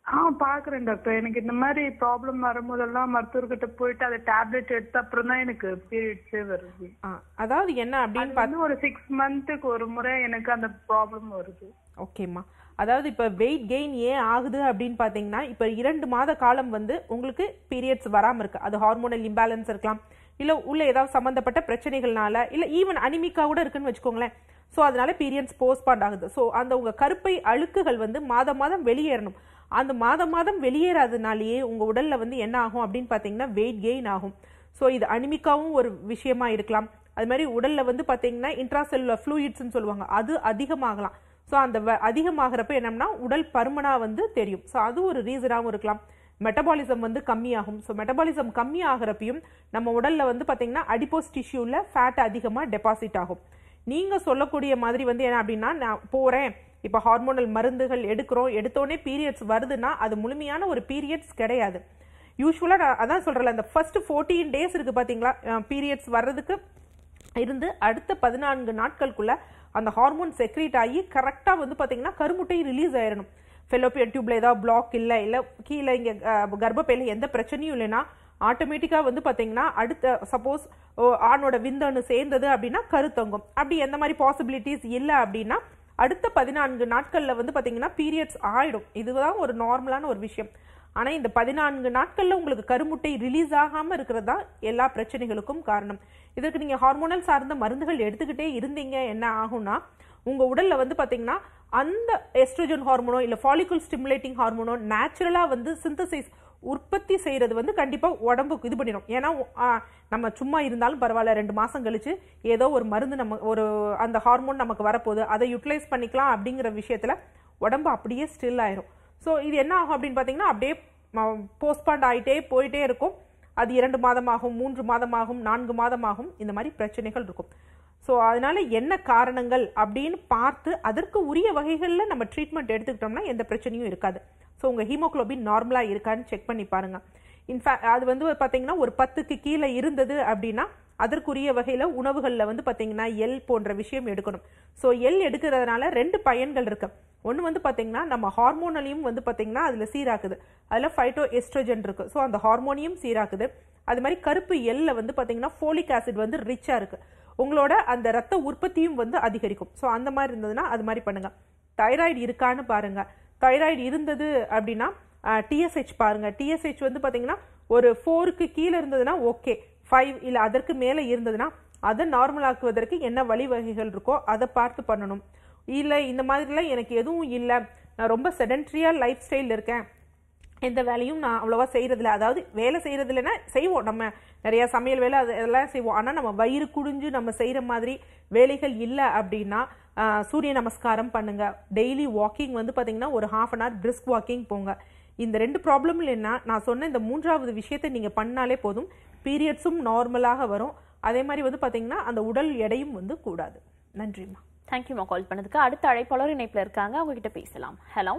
ஆ பாக்குறேன் டாக்டர் எனக்கு இந்த மாதிரி ப்ராப்ளம் வரும்போதெல்லாம் மருத்துவர்கிட்ட போயிட்டு அதை டேப்லெட் எடுத்த அப்புறம் தான் எனக்கு பீரியட்ஸே வருது ஆ, அதாவது என்ன அது அப்படின்னு வந்து ஒரு சிக்ஸ் மந்த்துக்கு ஒரு முறை எனக்கு அந்த ப்ராப்ளம் வருது ஓகேம்மா அதாவது இப்போ வெயிட் கெயின் ஏன் ஆகுது அப்படின்னு பார்த்தீங்கன்னா இப்போ இரண்டு மாத காலம் வந்து உங்களுக்கு பீரியட்ஸ் வராமல் இருக்கு அது ஹார்மோனல் இம்பேலன்ஸ் இருக்கலாம் இல்லை உள்ள ஏதாவது சம்மந்தப்பட்ட பிரச்சனைகள்னால இல்லை ஈவன் அனிமிக்கா கூட இருக்குன்னு வச்சுக்கோங்களேன் ஸோ அதனால பீரியட்ஸ் போஸ்ட்பாண்ட் ஆகுது ஸோ அந்த உங்க கருப்பை அழுக்குகள் வந்து மாதம் மாதம் வெளியேறணும் அந்த மாதம் மாதம் வெளியேறாதனாலேயே உங்க உடல்ல வந்து என்ன ஆகும் அப்படின்னு பார்த்தீங்கன்னா வெயிட் கெயின் ஆகும் ஸோ இது அனிமிக்காவும் ஒரு விஷயமா இருக்கலாம் அது மாதிரி உடல்ல வந்து பார்த்தீங்கன்னா இன்ட்ராசெல்லுலர் ஃப்ளூயிட்ஸ்னு சொல்லுவாங்க அது அதிகமாகலாம் ஸோ அந்த வ- அதிகமாகிறப்ப என்னன்னா உடல் பருமனா வந்து தெரியும் ஸோ அது ஒரு ரீசனாகவும் இருக்கலாம் மெட்டபாலிசம் வந்து கம்மியாகும் ஸோ மெட்டபாலிசம் கம்மி ஆகிறப்பையும் நம்ம உடல்ல வந்து பார்த்தீங்கன்னா அடிப்போஸ் டிஷ்யூல ஃபேட் அதிகமாக டெபாசிட் ஆகும் நீங்க சொல்லக்கூடிய மாதிரி வந்து என்ன அப்படின்னா நான் போறேன் இப்போ ஹார்மோனல் மருந்துகள் எடுக்கிறோம் எடுத்தோடனே பீரியட்ஸ் வருதுன்னா அது முழுமையான ஒரு பீரியட்ஸ் கிடையாது யூஸ்வலாக நான் அதான் சொல்கிறேன் அந்த ஃபர்ஸ்ட் ஃபோர்டீன் டேஸ் இருக்கு பார்த்தீங்களா பீரியட்ஸ் வர்றதுக்கு இருந்து அடுத்த பதினான்கு நாட்களுக்குள்ள அந்த ஹார்மோன் செக்ரீட் ஆகி கரெக்டாக வந்து பார்த்தீங்கன்னா கருமுட்டை ரிலீஸ் ஆயிடணும் ஃபெலோப்பியன் டியூப்ல ஏதாவது பிளாக் இல்லை இல்லை கீழே இங்கே கர்ப்பப்பையில் எந்த பிரச்சனையும் இல்லைன்னா ஆட்டோமேட்டிக்காக வந்து பார்த்தீங்கன்னா அடுத்த சப்போஸ் ஆணோட விந்தணு சேர்ந்தது அப்படின்னா கருத்தங்கும் அப்படி எந்த மாதிரி பாசிபிலிட்டிஸ் இல்லை அப்படின்னா அடுத்த பதினான்கு நாட்களில் வந்து பார்த்தீங்கன்னா பீரியட்ஸ் ஆயிடும் இதுதான் ஒரு நார்மலான ஒரு விஷயம் ஆனா இந்த பதினான்கு நாட்கள்ல உங்களுக்கு கருமுட்டை ரிலீஸ் ஆகாம இருக்கிறது தான் எல்லா பிரச்சனைகளுக்கும் காரணம் இதற்கு நீங்க ஹார்மோனல் சார்ந்த மருந்துகள் எடுத்துக்கிட்டே இருந்தீங்க என்ன ஆகும்னா உங்க உடல்ல வந்து பாத்தீங்கன்னா அந்த எஸ்ட்ரோஜன் ஹார்மோனோ இல்ல ஃபாலிகுல் ஸ்டிமுலேட்டிங் ஹார்மோனோ நேச்சுரலா வந்து சிந்தசைஸ் உற்பத்தி செய்யறது வந்து கண்டிப்பா உடம்புக்கு இது பண்ணிடும் ஏன்னா ஆ, நம்ம சும்மா இருந்தாலும் பரவாயில்ல ரெண்டு மாசம் கழிச்சு ஏதோ ஒரு மருந்து நம்ம ஒரு அந்த ஹார்மோன் நமக்கு வரப்போகுது அதை யூட்டிலைஸ் பண்ணிக்கலாம் அப்படிங்கிற விஷயத்துல உடம்பு அப்படியே ஸ்டில் ஆயிரும் ஸோ இது என்ன ஆகும் அப்படின்னு பார்த்தீங்கன்னா அப்படியே போஸ்ட்பாண்ட் ஆயிட்டே போயிட்டே இருக்கும் அது இரண்டு மாதமாகும் மூன்று மாதமாகும் நான்கு மாதமாகும் இந்த மாதிரி பிரச்சனைகள் இருக்கும் ஸோ அதனால என்ன காரணங்கள் அப்படின்னு பார்த்து அதற்கு உரிய வகைகளில் நம்ம ட்ரீட்மெண்ட் எடுத்துக்கிட்டோம்னா எந்த பிரச்சனையும் இருக்காது ஸோ உங்கள் ஹீமோகுளோபின் நார்மலாக இருக்கான்னு செக் பண்ணி பாருங்க இன்ஃபேக்ட் அது வந்து பார்த்தீங்கன்னா ஒரு பத்துக்கு கீழே இருந்தது அப்படின்னா அதற்குரிய வகையில் உணவுகளில் வந்து பார்த்தீங்கன்னா எல் போன்ற விஷயம் எடுக்கணும் ஸோ எல் எடுக்கிறதுனால ரெண்டு பயன்கள் இருக்கு ஒன்று வந்து பார்த்தீங்கன்னா நம்ம ஹார்மோனலையும் வந்து பார்த்தீங்கன்னா அதில் சீராக்குது அதில் ஃபைட்டோ எஸ்ட்ரோஜன் இருக்கு ஸோ அந்த ஹார்மோனியும் சீராக்குது அது மாதிரி கருப்பு எல்ல வந்து பார்த்தீங்கன்னா ஃபோலிக் ஆசிட் வந்து ரிச்சாக இருக்கு உங்களோட அந்த ரத்த உற்பத்தியும் வந்து அதிகரிக்கும் ஸோ அந்த மாதிரி இருந்ததுன்னா அது மாதிரி பண்ணுங்க தைராய்டு இருக்கான்னு பாருங்க தைராய்டு இருந்தது அப்படின்னா டிஎஸ்ஹெச் பாருங்க டிஎஸ்ஹெச் வந்து பார்த்தீங்கன்னா ஒரு ஃபோருக்கு கீழே இருந்ததுன்னா ஓகே ஃபைவ் இல்லை அதற்கு மேலே இருந்ததுன்னா அதை நார்மல் ஆக்குவதற்கு என்ன வழிவகைகள் இருக்கோ அதை பார்த்து பண்ணணும் இல்லை இந்த மாதிரிலாம் எனக்கு எதுவும் இல்லை நான் ரொம்ப செடன்ட்ரியாக லைஃப் ஸ்டைல் இருக்கேன் எந்த வேலையும் நான் அவ்வளோவா செய்யறதில்ல அதாவது வேலை செய்யறது இல்லைன்னா செய்வோம் நம்ம நிறைய சமையல் வேலை அது அதெல்லாம் செய்வோம் ஆனால் நம்ம வயிறு குடிஞ்சு நம்ம செய்கிற மாதிரி வேலைகள் இல்லை அப்படின்னா ஆஹ், சூரிய நமஸ்காரம் பண்ணுங்க டெய்லி வாக்கிங் வந்து பார்த்தீங்கன்னா ஒரு half an hour brisk walking போங்க இந்த ரெண்டு ப்ராப்ளம் என்ன நான் சொன்ன இந்த மூன்றாவது விஷயத்தை நீங்கள் பண்ணாலே போதும் பீரியட்ஸும் நார்மலாக வரும் அதே மாதிரி வந்து பார்த்தீங்கன்னா அந்த உடல் எடையும் வந்து கூடாது நன்றிம்மா தேங்க்யூமா கால் பண்ணதுக்கு அடுத்த அழைப்பாளர் இணைப்புல இருக்காங்க அவங்க கிட்ட பேசலாம் ஹலோ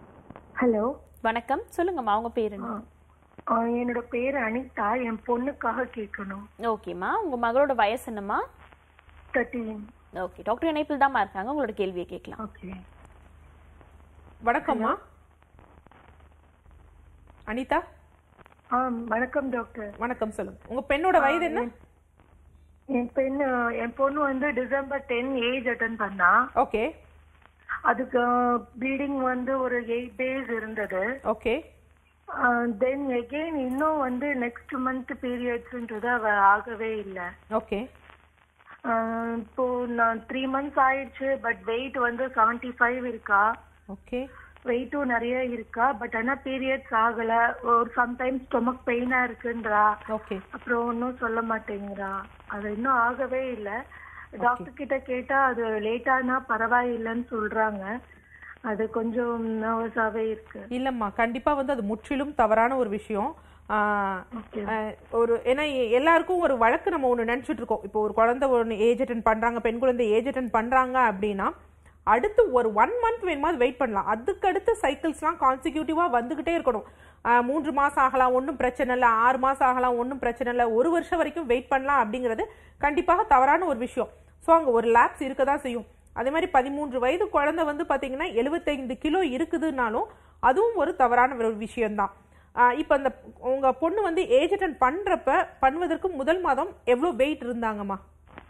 ஹலோ வணக்கம் சொல்லுங்கம்மா அவங்க பேர் என்ன என்னோட பேர் அனிதா என் பொண்ணுக்காக கேட்கணும் ஓகேம்மா உங்க மகளோட வயசு என்னம்மா தேர்ட்டீன் ஓகே டாக்டர் இணைப்பில் தாம்மா இருக்காங்க உங்களோட கேள்வியை கேட்கலாம் ஓகே வணக்கம்மா அனிதா ஆ வணக்கம் டாக்டர் வணக்கம் சொல்லுங்க உங்க பெண்ணோட வயது என்ன என் பெண் என் பொண்ணு வந்து டிசம்பர் டென் ஏஜ் அட்டன் பண்ணா ஓகே அதுக்கு ப்ளீடிங் வந்து ஒரு எயிட் டேஸ் இருந்தது ஓகே தென் எகெயின் இன்னும் வந்து நெக்ஸ்ட் மந்த் பீரியட்ஸ்ன்றது அவ ஆகவே இல்லை ஓகே இப்போ நான் த்ரீ மந்த்ஸ் ஆயிடுச்சு பட் வெயிட் வந்து செவன்டி ஃபைவ் இருக்கா ஓகே வெயிட்டும் நிறைய இருக்கா பட் ஆனா பீரியட்ஸ் ஆகல ஒரு சம்டைம்ஸ் ஸ்டொமக் பெயினா இருக்குன்றா ஓகே அப்புறம் ஒன்றும் சொல்ல மாட்டேங்கிறா அது இன்னும் ஆகவே இல்ல டாக்டர் கிட்ட கேட்டா அது லேட்டானா பரவாயில்லைன்னு சொல்றாங்க அது கொஞ்சம் நர்வஸாவே இருக்கு இல்லம்மா கண்டிப்பா வந்து அது முற்றிலும் தவறான ஒரு விஷயம் ஆஹ், Okay. ஆஹ், ஒரு ஏன்னா எ- எல்லாருக்கும் ஒரு வழக்கு நம்ம ஒன்று நினச்சிட்டு இருக்கோம் இப்போ ஒரு குழந்தை ஒன்று ஏஜ் அட்டன் பண்றாங்க பெண் குழந்தை ஏஜ் அட்டன் பண்றாங்க அப்படின்னா அடுத்து ஒரு ஒன் மந்த் வேணுமா வெயிட் பண்ணலாம் அதுக்கடுத்து சைக்கிள்ஸ்லாம் கான்சிக்யூட்டிவாக வந்துகிட்டே இருக்கணும் ஆஹ், மூன்று மாசம் ஆகலாம் ஒன்றும் பிரச்சனை இல்லை ஆறு மாசம் ஆகலாம் ஒன்றும் பிரச்சனை இல்லை ஒரு வருஷம் வரைக்கும் வெயிட் பண்ணலாம் அப்படிங்கிறது கண்டிப்பாக தவறான ஒரு விஷயம் ஸோ அங்கே ஒரு லேப்ஸ் இருக்க தான் செய்யும் அதே மாதிரி பதிமூன்று வயது குழந்தை வந்து பார்த்தீங்கன்னா எழுபத்தைந்து கிலோ இருக்குதுன்னாலும் அதுவும் ஒரு தவறான ஒரு விஷயம்தான் இப்போ அந்த உங்க பொண்ணு வந்து ஏஜ் அட்டன் பண்றப்ப பண்ணுவதற்கு முதல் மாதம் எவ்வளோ வெயிட் இருந்தாங்கம்மா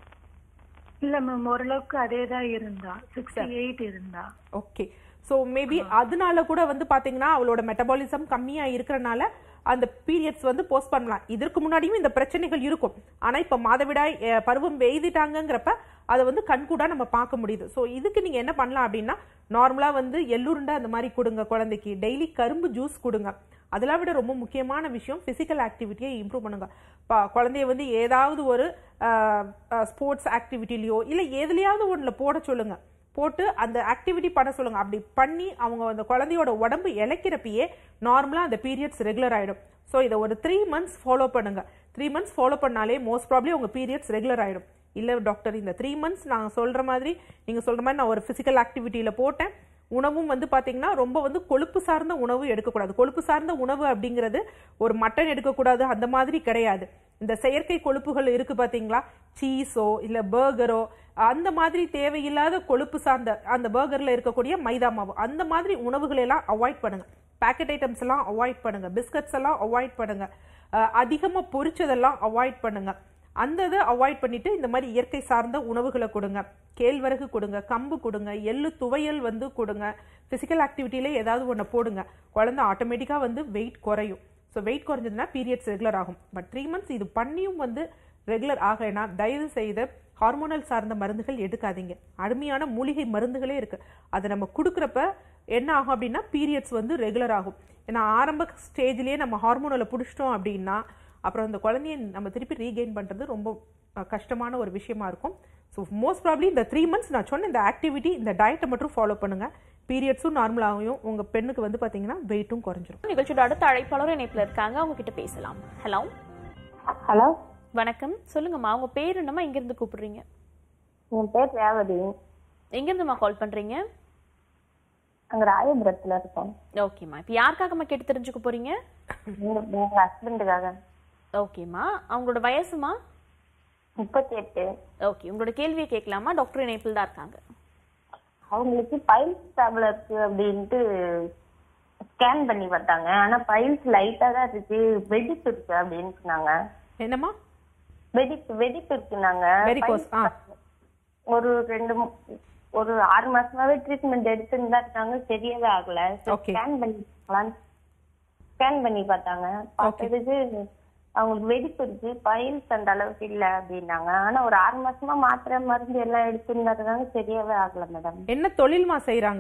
இல்ல மேம் ஓரளவுக்கு அதே தான் இருந்தா சிக்ஸ்டி எயிட் இருந்தா ஓகே ஸோ மேபி அதனால கூட வந்து பாத்தீங்கன்னா அவளோட மெட்டபாலிசம் கம்மியா இருக்கறனால அந்த பீரியட்ஸ் வந்து போஸ்ட் பண்ணலாம் இதற்கு முன்னாடியும் இந்த பிரச்சனைகள் இருக்கும் ஆனா இப்ப மாதவிடாய் அஹ், பருவம் வெய்திட்டாங்கங்கிறப்ப அதை வந்து கண்கூடா நம்ம பார்க்க முடியுது ஸோ இதுக்கு நீங்க என்ன பண்ணலாம் அப்படின்னா நார்மலா வந்து எள்ளுருண்டை அந்த மாதிரி கொடுங்க குழந்தைக்கு டெய்லி கரும்பு ஜூஸ் கொடுங்க அதெல்லாம் விட ரொம்ப முக்கியமான விஷயம் பிசிக்கல் ஆக்டிவிட்டியை இம்ப்ரூவ் பண்ணுங்க பா குழந்தைய வந்து ஏதாவது ஒரு ஸ்போர்ட்ஸ் ஆக்டிவிட்டிலையோ இல்லை எதுலையாவது ஒன்றில் போட சொல்லுங்க போட்டு அந்த ஆக்டிவிட்டி பண்ண சொல்லுங்க அப்படி பண்ணி அவங்க அந்த குழந்தையோட உடம்பு இழைக்கிறப்பயே நார்மலாக அந்த பீரியட்ஸ் ரெகுலர் ஆயிடும் ஸோ இதை ஒரு த்ரீ மந்த்ஸ் ஃபாலோ பண்ணுங்க த்ரீ மந்த்ஸ் ஃபாலோ பண்ணாலே மோஸ்ட் ப்ராப்ளி உங்க பீரியட்ஸ் ரெகுலர் ஆயிடும் இல்லை டாக்டர் இந்த த்ரீ மந்த்ஸ் நான் சொல்ற மாதிரி நீங்க சொல்ற மாதிரி நான் ஒரு ஃபிசிக்கல் ஆக்டிவிட்டியில போட்டேன் உணவும் வந்து பாத்தீங்கன்னா ரொம்ப வந்து கொழுப்பு சார்ந்த உணவு எடுக்கக்கூடாது கொழுப்பு சார்ந்த உணவு அப்படிங்கிறது ஒரு மட்டன் எடுக்கக்கூடாது அந்த மாதிரி கிடையாது இந்த செயற்கை கொழுப்புகள் இருக்கு பாத்தீங்களா சீஸோ இல்ல பர்கரோ அந்த மாதிரி தேவையில்லாத கொழுப்பு சார்ந்த அந்த பர்கர்ல இருக்கக்கூடிய மைதா மாவு அந்த மாதிரி உணவுகளை எல்லாம் அவாய்ட் பண்ணுங்க பேக்கெட் ஐட்டம்ஸ் எல்லாம் அவாய்ட் பண்ணுங்க பிஸ்கட்ஸ் எல்லாம் அவாய்ட் பண்ணுங்க அஹ் அதிகமா பொரிச்சதெல்லாம் அவாய்ட் பண்ணுங்க அந்த இதை அவாய்ட் பண்ணிட்டு இந்த மாதிரி இயற்கை சார்ந்த உணவுகளை கொடுங்க கேழ்வரகு கொடுங்க கம்பு கொடுங்க எள்ளு துவையல் வந்து கொடுங்க பிசிக்கல் ஆக்டிவிட்டியில ஏதாவது ஒன்று போடுங்க குழந்தை ஆட்டோமேட்டிக்காக வந்து வெயிட் குறையும் ஸோ வெயிட் குறைஞ்சதுன்னா பீரியட்ஸ் ரெகுலர் ஆகும் பட் த்ரீ மந்த்ஸ் இது பண்ணியும் வந்து ரெகுலர் ஆகலைன்னா தயவு செய்து ஹார்மோனல் சார்ந்த மருந்துகள் எடுக்காதீங்க அருமையான மூலிகை மருந்துகளே இருக்கு அதை நம்ம கொடுக்குறப்ப என்ன ஆகும் அப்படின்னா பீரியட்ஸ் வந்து ரெகுலர் ஆகும் ஏன்னா ஆரம்ப ஸ்டேஜ்லயே நம்ம ஹார்மோனலை பிடிச்சிட்டோம் அப்படின்னா அப்புறம் அந்த குழந்தைய நம்ம திருப்பி ரீகெயின் பண்றது ரொம்ப அஹ், கஷ்டமான ஒரு விஷயமா இருக்கும் ஸோ மோஸ்ட் ப்ராப்ளி இந்த த்ரீ மந்த்ஸ் நான் சொன்ன இந்த ஆக்டிவிட்டி இந்த டயட்டை மட்டும் ஃபாலோ பண்ணுங்க பீரியட்ஸும் நார்மலாகும் உங்க பெண்ணுக்கு வந்து பாத்தீங்கன்னா வெயிட்டும் குறைஞ்சிரும் நிகழ்ச்சியோட அடுத்த அழைப்பாளர் இணைப்புல இருக்காங்க அவங்க கிட்ட பேசலாம் ஹலோ ஹலோ வணக்கம் சொல்லுங்கம்மா உங்க பேர் என்னம்மா எங்க இருந்து கூப்பிடுறீங்க என் பேர் ரேவதி எங்க இருந்துமா கால் பண்றீங்க அங்க ராயபுரத்துல இருக்கோம் ஓகேம்மா இப்போ யாருக்காகம்மா கேட்டு தெரிஞ்சுக்க போறீங்க எங்க எங்க ஹஸ்பண்டுக்காக ஓகேம்மா அவங்களோட வயசுமா முப்பத்தி எட்டு ஓகே உங்களோட கேள்வியை கேட்கலாமா டாக்டர் இணைப்பில் தான் இருக்காங்க அவங்களுக்கு பைல்ஸ் ப்ராப்ளம் இருக்கு அப்படின்ட்டு ஸ்கேன் பண்ணி பார்த்தாங்க ஆனா பைல்ஸ் லைட்டா தான் இருக்கு வெடிப்பு இருக்கு அப்படின்னு சொன்னாங்க என்னம்மா வெடிப்பு வெடிப்பு இருக்குனாங்க வெரிகோஸ் ஆ ஒரு ரெண்டு மு- ஒரு ஆறு மாசமாவே ட்ரீட்மெண்ட் எடுத்துன்னு தான் இருக்காங்க சரியாவே ஆகல Okay. ஸ்கேன் பண்ணி ஸ்கேன் பண்ணி பார்த்தாங்க பார்த்ததுக்கு அவங்களுக்கு வெடிப்பு இருக்கு பைல்ஸ் அந்த அளவுக்கு இல்ல அப்படின்னாங்க ஆனா ஒரு ஆறு மாசமா மாத்திரை மருந்து எல்லாம் எடுத்துன்னு தான் இருக்காங்க சரியாவே ஆகல மேடம் என்ன தொழில்மா செய்றாங்க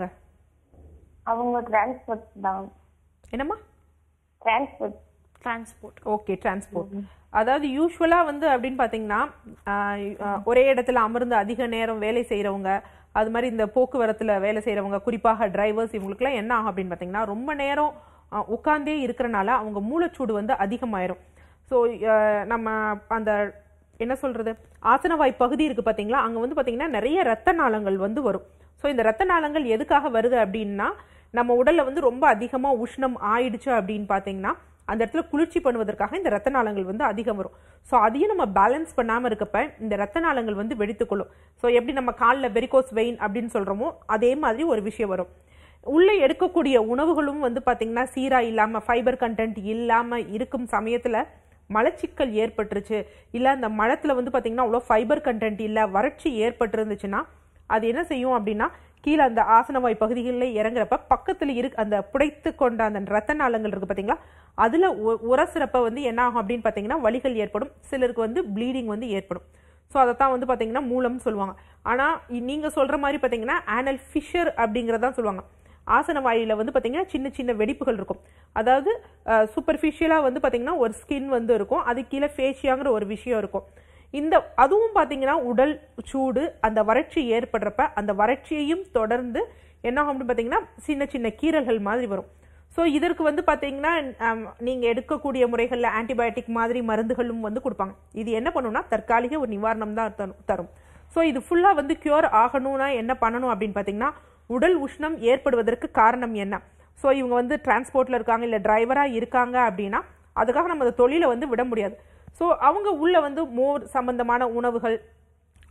அவங்க டிரான்ஸ்போர்ட் தான் என்னம்மா டிரான்ஸ்போர்ட் டிரான்ஸ்போர்ட் ஓகே டிரான்ஸ்போர்ட் அதாவது யூஸ்வலா வந்து அப்படின்னு பாத்தீங்கன்னா ஆஹ், ஆஹ், ஒரே இடத்துல அமர்ந்து அதிக நேரம் வேலை செய்றவங்க அது மாதிரி இந்த போக்குவரத்துல வேலை செய்றவங்க குறிப்பாக டிரைவர்ஸ் இவங்களுக்குலாம் என்ன ஆகும் அப்படின்னு பாத்தீங்கன்னா ரொம்ப நேரம் ஆஹ், உட்கார்ந்தே இருக்கிறனால அவங்க மூளைச்சூடு வந்து அதிகமாயிரும் ஸோ நம்ம அந்த என்ன சொல்றது ஆசனவாய் பகுதி இருக்கு பாத்தீங்களா அங்க வந்து பாத்தீங்கன்னா நிறைய ரத்த நாளங்கள் வந்து வரும் ஸோ இந்த ரத்த நாளங்கள் எதுக்காக வருது அப்படின்னா நம்ம உடல்ல வந்து ரொம்ப அதிகமா உஷ்ணம் ஆயிடுச்சு அப்படின்னு பாத்தீங்கன்னா அந்த இடத்துல குளிர்ச்சி பண்ணுவதற்காக இந்த ரத்த நாளங்கள் வந்து அதிகம் வரும் ஸோ அதையும் நம்ம பேலன்ஸ் பண்ணாம இருக்கப்ப இந்த ரத்த நாளங்கள் வந்து வெடித்துக்கொள்ளும் ஸோ எப்படி நம்ம காலில் வெரிகோஸ் வெயின் அப்படின்னு சொல்றோமோ அதே மாதிரி ஒரு விஷயம் வரும் உள்ளே எடுக்கக்கூடிய உணவுகளும் வந்து பாத்தீங்கன்னா சீரா இல்லாம ஃபைபர் கண்டென்ட் இல்லாம இருக்கும் சமயத்துல மலச்சிக்கல் ஏற்பட்டுருச்சு இல்ல அந்த மலத்துல வந்து பாத்தீங்கன்னா அவ்வளோ ஃபைபர் கண்டென்ட் இல்ல வறட்சி ஏற்பட்டிருந்துச்சுன்னா அது என்ன செய்யும் அப்படின்னா கீழே அந்த ஆசனவாய் பகுதிகளில் இறங்குறப்ப பக்கத்துல இருக்கு அந்த புடைத்து கொண்ட அந்த ரத்த நாளங்கள் இருக்கு பாத்தீங்களா அதுல உ- உரசுறப்ப வந்து என்ன ஆகும் அப்படின்னு பாத்தீங்கன்னா வலிகள் ஏற்படும் சிலருக்கு வந்து ப்ளீடிங் வந்து ஏற்படும் ஸோ அதைத்தான் வந்து பாத்தீங்கன்னா மூலம்னு சொல்லுவாங்க ஆனா இ- நீங்க சொல்ற மாதிரி பாத்தீங்கன்னா ஆனல் ஃபிஷர் அப்படிங்கறதான் சொல்லுவாங்க ஆசன வாயில வந்து பாத்தீங்கன்னா சின்ன சின்ன வெடிப்புகள் இருக்கும் அதாவது சூப்பர்ஃபிஷியலா வந்து பாத்தீங்கன்னா ஒரு ஸ்கின் வந்து இருக்கும் அது கீழே ஃபேஷியாங்கிற ஒரு விஷயம் இருக்கும் இந்த அதுவும் பாத்தீங்கன்னா உடல் சூடு அந்த வறட்சி ஏற்படுறப்ப அந்த வறட்சியையும் தொடர்ந்து என்ன ஆகும் அப்படின்னு பாத்தீங்கன்னா சின்ன சின்ன கீறல்கள் மாதிரி வரும் ஸோ இதற்கு வந்து பாத்தீங்கன்னா ஆம், நீங்க எடுக்கக்கூடிய முறைகள்ல ஆன்டிபயோட்டிக் மாதிரி மருந்துகளும் வந்து கொடுப்பாங்க இது என்ன பண்ணும்னா தற்காலிக ஒரு நிவாரணம் தான் தரும் தரும் ஸோ இது ஃபுல்லா வந்து கியூர் ஆகணும்னா என்ன பண்ணணும் அப்படின்னு பாத்தீங்கன்னா உடல் உஷ்ணம் ஏற்படுவதற்கு காரணம் என்ன ஸோ இவங்க வந்து டிரான்ஸ்போர்ட்ல இருக்காங்க இல்ல டிரைவரா இருக்காங்க அப்படின்னா அதுக்காக நம்ம அந்த தொழிலை வந்து விட முடியாது ஸோ அவங்க உள்ள வந்து மோர் சம்பந்தமான உணவுகள்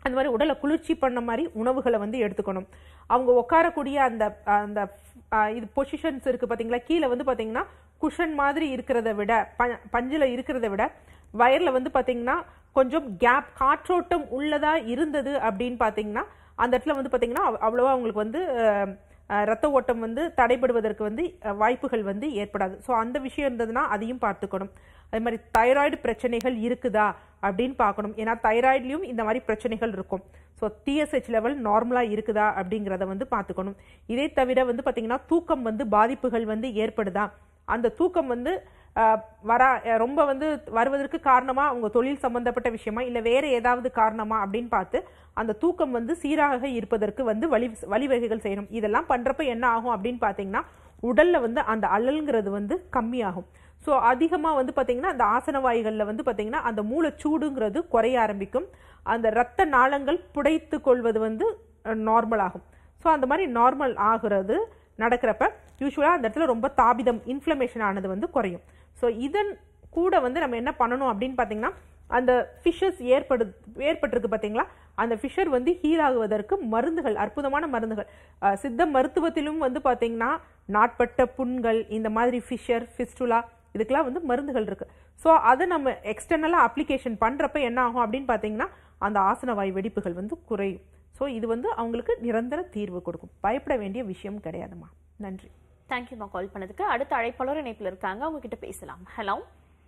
அந்த மாதிரி உடலை குளிர்ச்சி பண்ண மாதிரி உணவுகளை வந்து எடுத்துக்கணும் அவங்க உட்காரக்கூடிய அந்த அந்த அஹ், இது பொசிஷன்ஸ் இருக்கு பாத்தீங்களா கீழே வந்து பாத்தீங்கன்னா குஷன் மாதிரி இருக்கிறத விட ப- பஞ்சுல இருக்கிறத விட வயர்ல வந்து பாத்தீங்கன்னா கொஞ்சம் கேப் காற்றோட்டம் உள்ளதா இருந்தது அப்படின்னு பாத்தீங்கன்னா அந்த இடத்துல வந்து பாத்தீங்கன்னா அவ்- அவ்வளவா அவங்களுக்கு வந்து அஹ், அஹ், ரத்த ஓட்டம் வந்து தடைபடுவதற்கு வந்து அஹ், வாய்ப்புகள் வந்து ஏற்படாது ஸோ அந்த விஷயம் இருந்ததுன்னா அதையும் பார்த்துக்கணும் அதே மாதிரி தைராய்டு பிரச்சனைகள் இருக்குதா அப்படின்னு பார்க்கணும் ஏன்னா தைராய்ட்லயும் இந்த மாதிரி பிரச்சனைகள் இருக்கும் ஸோ டிஎஸ்ஹெச் லெவல் நார்மலாக இருக்குதா அப்படிங்கிறத வந்து பார்த்துக்கணும் இதே தவிர வந்து பார்த்தீங்கன்னா தூக்கம் வந்து பாதிப்புகள் வந்து ஏற்படுதா அந்த தூக்கம் வந்து ஆஹ், வரா அஹ், ரொம்ப வந்து வருவதற்கு காரணமா அவங்க தொழில் சம்பந்தப்பட்ட விஷயமா இல்லை வேற ஏதாவது காரணமா அப்படின்னு பார்த்து அந்த தூக்கம் வந்து சீராக இருப்பதற்கு வந்து வழி வழிவகைகள் செய்யணும் இதெல்லாம் பண்றப்ப என்ன ஆகும் அப்படின்னு பார்த்தீங்கன்னா உடல்ல வந்து அந்த அழல்ங்கிறது வந்து கம்மியாகும் ஸோ அதிகமாக வந்து பார்த்தீங்கன்னா அந்த ஆசன வாய்களில் வந்து பார்த்தீங்கன்னா அந்த மூளைச்சூடுங்கிறது குறைய ஆரம்பிக்கும் அந்த ரத்த நாளங்கள் புடைத்து கொள்வது வந்து நார்மல் ஆகும் ஸோ அந்த மாதிரி நார்மல் ஆகுறது நடக்கிறப்ப யூஸ்வலாக அந்த இடத்துல ரொம்ப தாபிதம் இன்ஃப்ளமேஷன் ஆனது வந்து குறையும் ஸோ இதன் கூட வந்து நம்ம என்ன பண்ணணும் அப்படின்னு பார்த்தீங்கன்னா அந்த ஃபிஷஸ் ஏற்படு ஏற்பட்டிருக்கு பார்த்தீங்களா அந்த ஃபிஷர் வந்து ஹீல் ஆகுவதற்கு மருந்துகள் அற்புதமான மருந்துகள் அஹ், சித்த மருத்துவத்திலும் வந்து பார்த்தீங்கன்னா நாட்பட்ட புண்கள் இந்த மாதிரி ஃபிஷர் ஃபிஸ்டுலா இதுக்கெல்லாம் வந்து மருந்துகள் இருக்கு ஸோ அதை நம்ம எக்ஸ்டர்னலாக அப்ளிகேஷன் பண்ணுறப்ப என்ன ஆகும் அப்படின்னு பார்த்தீங்கன்னா அந்த ஆசனவாய் வெடிப்புகள் வந்து குறையும் ஸோ இது வந்து அவங்களுக்கு நிரந்தர தீர்வு கொடுக்கும் பயப்பட வேண்டிய விஷயம் கிடையாதும்மா நன்றி தேங்க்யூமா கால் பண்ணதுக்கு அடுத்த அழைப்பாளர் இணைப்புல இருக்காங்க அவங்க கிட்ட பேசலாம் ஹலோ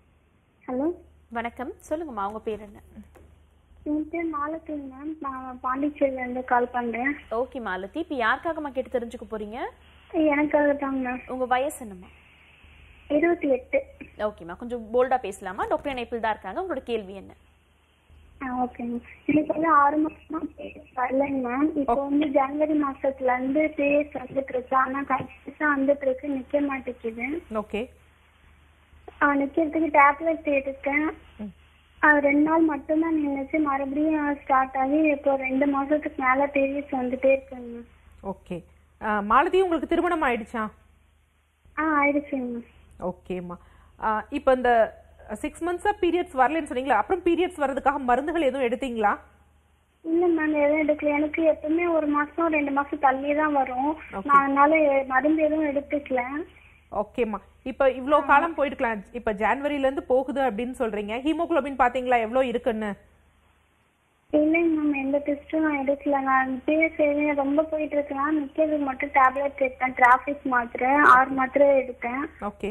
ஹலோ வணக்கம் சொல்லுங்கம்மா உங்க பேர் என்ன என் பேர் மாலதி மேம் நான் பாண்டிச்சேரியிலேருந்து கால் பண்ணுறேன் ஓகே மாலதி இப்போ யாருக்காகம்மா கேட்டு தெரிஞ்சுக்க போறீங்க எனக்காக தாங்க மேம் உங்க வயசு என்னம்மா இருபத்தி எட்டு ஓகேம்மா கொஞ்சம் போல்டா பேசலாமா டாக்டர் இணைப்பில் தான் இருக்காங்க உங்களோட கேள்வி என்ன ஆ ஓகேங்க எனக்கு வந்து ஆறு மாசமா பீரியட்ஸ் வரலைங்க மேம் இப்போ வந்து ஜனவரி மாசத்துல இருந்து பீரியட்ஸ் வந்துட்டு இருக்கு ஆனா கண்டிப்பா வந்துட்டு இருக்கு நிக்க மாட்டேங்குது ஓகே ஆ, நிக்கிறதுக்கு டேப்லெட் எடுத்தேன் ஆ, ரெண்டு நாள் மட்டும்தான் நின்றுச்சு மறுபடியும் ஸ்டார்ட் ஆகி இப்போ ரெண்டு மாசத்துக்கு மேல பீரியட்ஸ் வந்துட்டே இருக்குங்க ஓகே மாலதி உங்களுக்கு திருமணம் ஆயிடுச்சா ஆ ஆயிடுச்சுங்க ஓகேம்மா இப்போ இந்த சிக்ஸ் மந்த்ஸாக பீரியட்ஸ் வரலன்னு சொன்னீங்களா அப்புறம் பீரியட்ஸ் வர்றதுக்காக மருந்துகள் எதுவும் எடுத்தீங்களா இல்ல மேம் எதுவும் எடுக்கல எனக்கு எப்பவுமே ஒரு மாசம் ரெண்டு மாசம் தள்ளி தான் வரும் நான் அதனால மருந்து எதுவும் எடுத்துக்கல ஓகேம்மா இப்போ இவ்வளோ காலம் போயிருக்கலாம் இப்போ ஜான்வரிலேருந்து போகுது அப்படின்னு சொல்றீங்க ஹீமோகுளோபின் பார்த்தீங்களா எவ்வளோ இருக்குன்னு இல்லைங்க மேம் எந்த டெஸ்ட்டும் நான் எடுக்கல நான் பிஎஸ்ஏ ரொம்ப போயிட்டு இருக்கேன் நிக்கிறதுக்கு மட்டும் டேப்லெட் எடுத்தேன் டிராஃபிக் மாத்திரை ஆறு மாத்திரை எடுத்தேன் ஓகே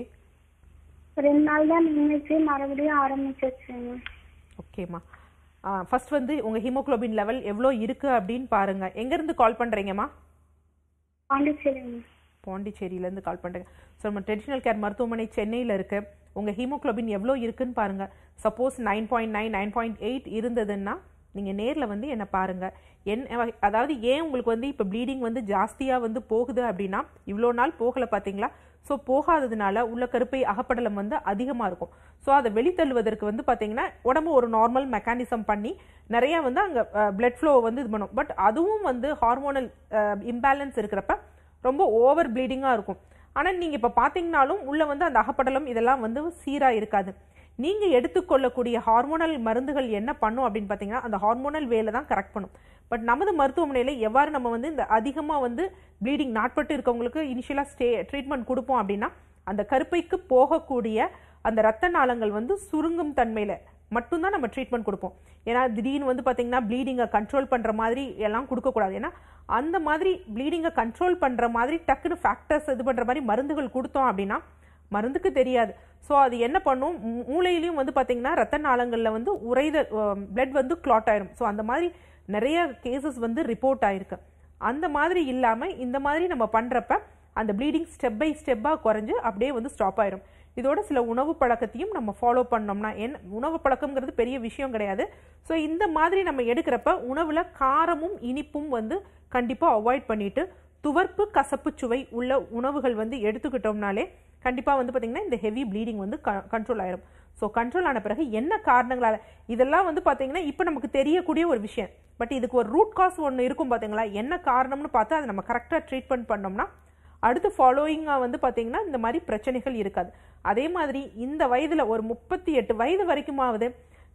ரெண்டு நாள் தான் நின்றுச்சு மறுபடியும் ஆரம்பிச்சிருச்சுங்க ஓகேம்மா ஃபர்ஸ்ட் வந்து உங்கள் ஹீமோகுளோபின் லெவல் எவ்வளோ இருக்கு அப்படின்னு பாருங்க எங்கேருந்து கால் பண்ணுறீங்கம்மா பாண்டிச்சேரிங்க பாண்டிச்சேரியிலேருந்து கால் பண்ணுறேங்க ஸோ நம்ம ட்ரெடிஷ்னல் கேர் மருத்துவமனை சென்னையில் இருக்கு உங்கள் ஹீமோகுளோபின் எவ்வளோ இருக்குன்னு பாருங்க suppose nine point nine nine point eight இருந்ததுன்னா நீங்கள் நேரில் வந்து என்னை பாருங்க என் அதாவது ஏன் உங்களுக்கு வந்து இப்போ ப்ளீடிங் வந்து ஜாஸ்தியாக வந்து போகுது அப்படின்னா இவ்வளோ நாள் போகலை பார்த்தீங்களா ஸோ போகாததுனால உள்ள கருப்பை அகப்படலம் வந்து அதிகமாக இருக்கும் ஸோ அதை வெளித்தள்ளுவதற்கு வந்து பார்த்தீங்கன்னா உடம்பு ஒரு நார்மல் மெக்கானிசம் பண்ணி நிறைய வந்து அங்கே பிளட் ஃப்ளோ வந்து இது பண்ணும் பட் அதுவும் வந்து ஹார்மோனல் இம்பேலன்ஸ் இருக்கிறப்ப ரொம்ப ஓவர் ப்ளீடிங்காக இருக்கும் ஆனால் நீங்கள் இப்போ பார்த்தீங்கனாலும் உள்ளே வந்து அந்த அகப்படலம் இதெல்லாம் வந்து சீராக இருக்காது நீங்கள் எடுத்துக்கொள்ளக்கூடிய ஹார்மோனல் மருந்துகள் என்ன பண்ணும் அப்படின்னு பார்த்தீங்கன்னா அந்த ஹார்மோனல் வேலை தான் கரெக்ட் பண்ணும் பட் நமது மருத்துவமனையில் எவ்வாறு நம்ம வந்து இந்த அதிகமாக வந்து ப்ளீடிங் நாட்பட்டு இருக்கவங்களுக்கு இனிஷியலாக ஸ்டே ட்ரீட்மெண்ட் கொடுப்போம் அப்படின்னா அந்த கருப்பைக்கு போகக்கூடிய அந்த ரத்த நாளங்கள் வந்து சுருங்கும் தன்மையில் மட்டும்தான் நம்ம ட்ரீட்மெண்ட் கொடுப்போம் ஏன்னா திடீர்னு வந்து பார்த்தீங்கன்னா ப்ளீடிங்கை கண்ட்ரோல் பண்ணுற மாதிரி எல்லாம் கொடுக்கக்கூடாது ஏன்னா அந்த மாதிரி ப்ளீடிங்கை கண்ட்ரோல் பண்ணுற மாதிரி டக்குன்னு ஃபேக்டர்ஸ் இது பண்ணுற மாதிரி மருந்துகள் கொடுத்தோம் அப்படின்னா மருந்துக்கு தெரியாது ஸோ அது என்ன பண்ணும் மூ- மூளையிலயும் வந்து பார்த்தீங்கன்னா ரத்த நாளங்களில் வந்து உறைத பிளட் வந்து கிளாட் ஆயிரும் ஸோ அந்த மாதிரி நிறைய கேசஸ் வந்து ரிப்போர்ட் ஆயிருக்கு அந்த மாதிரி இல்லாமல் இந்த மாதிரி நம்ம பண்ணுறப்ப அந்த ப்ளீடிங் ஸ்டெப் பை ஸ்டெப்பாக குறைஞ்சு அப்படியே வந்து ஸ்டாப் ஆயிரும் இதோட சில உணவு பழக்கத்தையும் நம்ம ஃபாலோ பண்ணோம்னா என்ன உணவு பழக்கம்ங்கிறது பெரிய விஷயம் கிடையாது ஸோ இந்த மாதிரி நம்ம எடுக்கிறப்ப உணவில் காரமும் இனிப்பும் வந்து கண்டிப்பாக அவாய்ட் பண்ணிட்டு துவர்ப்பு கசப்பு சுவை உள்ள உணவுகள் வந்து எடுத்துக்கிட்டோம்னாலே கண்டிப்பாக வந்து பார்த்திங்கன்னா இந்த ஹெவி ப்ளீடிங் வந்து கண்ட்ரோல் ஆயிரும் ஸோ கண்ட்ரோல் ஆன பிறகு என்ன காரணங்களால இதெல்லாம் வந்து பார்த்தீங்கன்னா இப்போ நமக்கு தெரியக்கூடிய ஒரு விஷயம் பட் இதுக்கு ஒரு ரூட் காஸ் ஒன்று இருக்கும் பார்த்தீங்களா என்ன காரணம்னு பார்த்து அதை நம்ம கரெக்டாக ட்ரீட்மெண்ட் பண்ணோம்னா அடுத்து ஃபாலோயிங்காக வந்து பார்த்தீங்கன்னா இந்த மாதிரி பிரச்சனைகள் இருக்காது அதே மாதிரி இந்த வயதில் ஒரு முப்பத்தி எட்டு வயது வரைக்குமாவது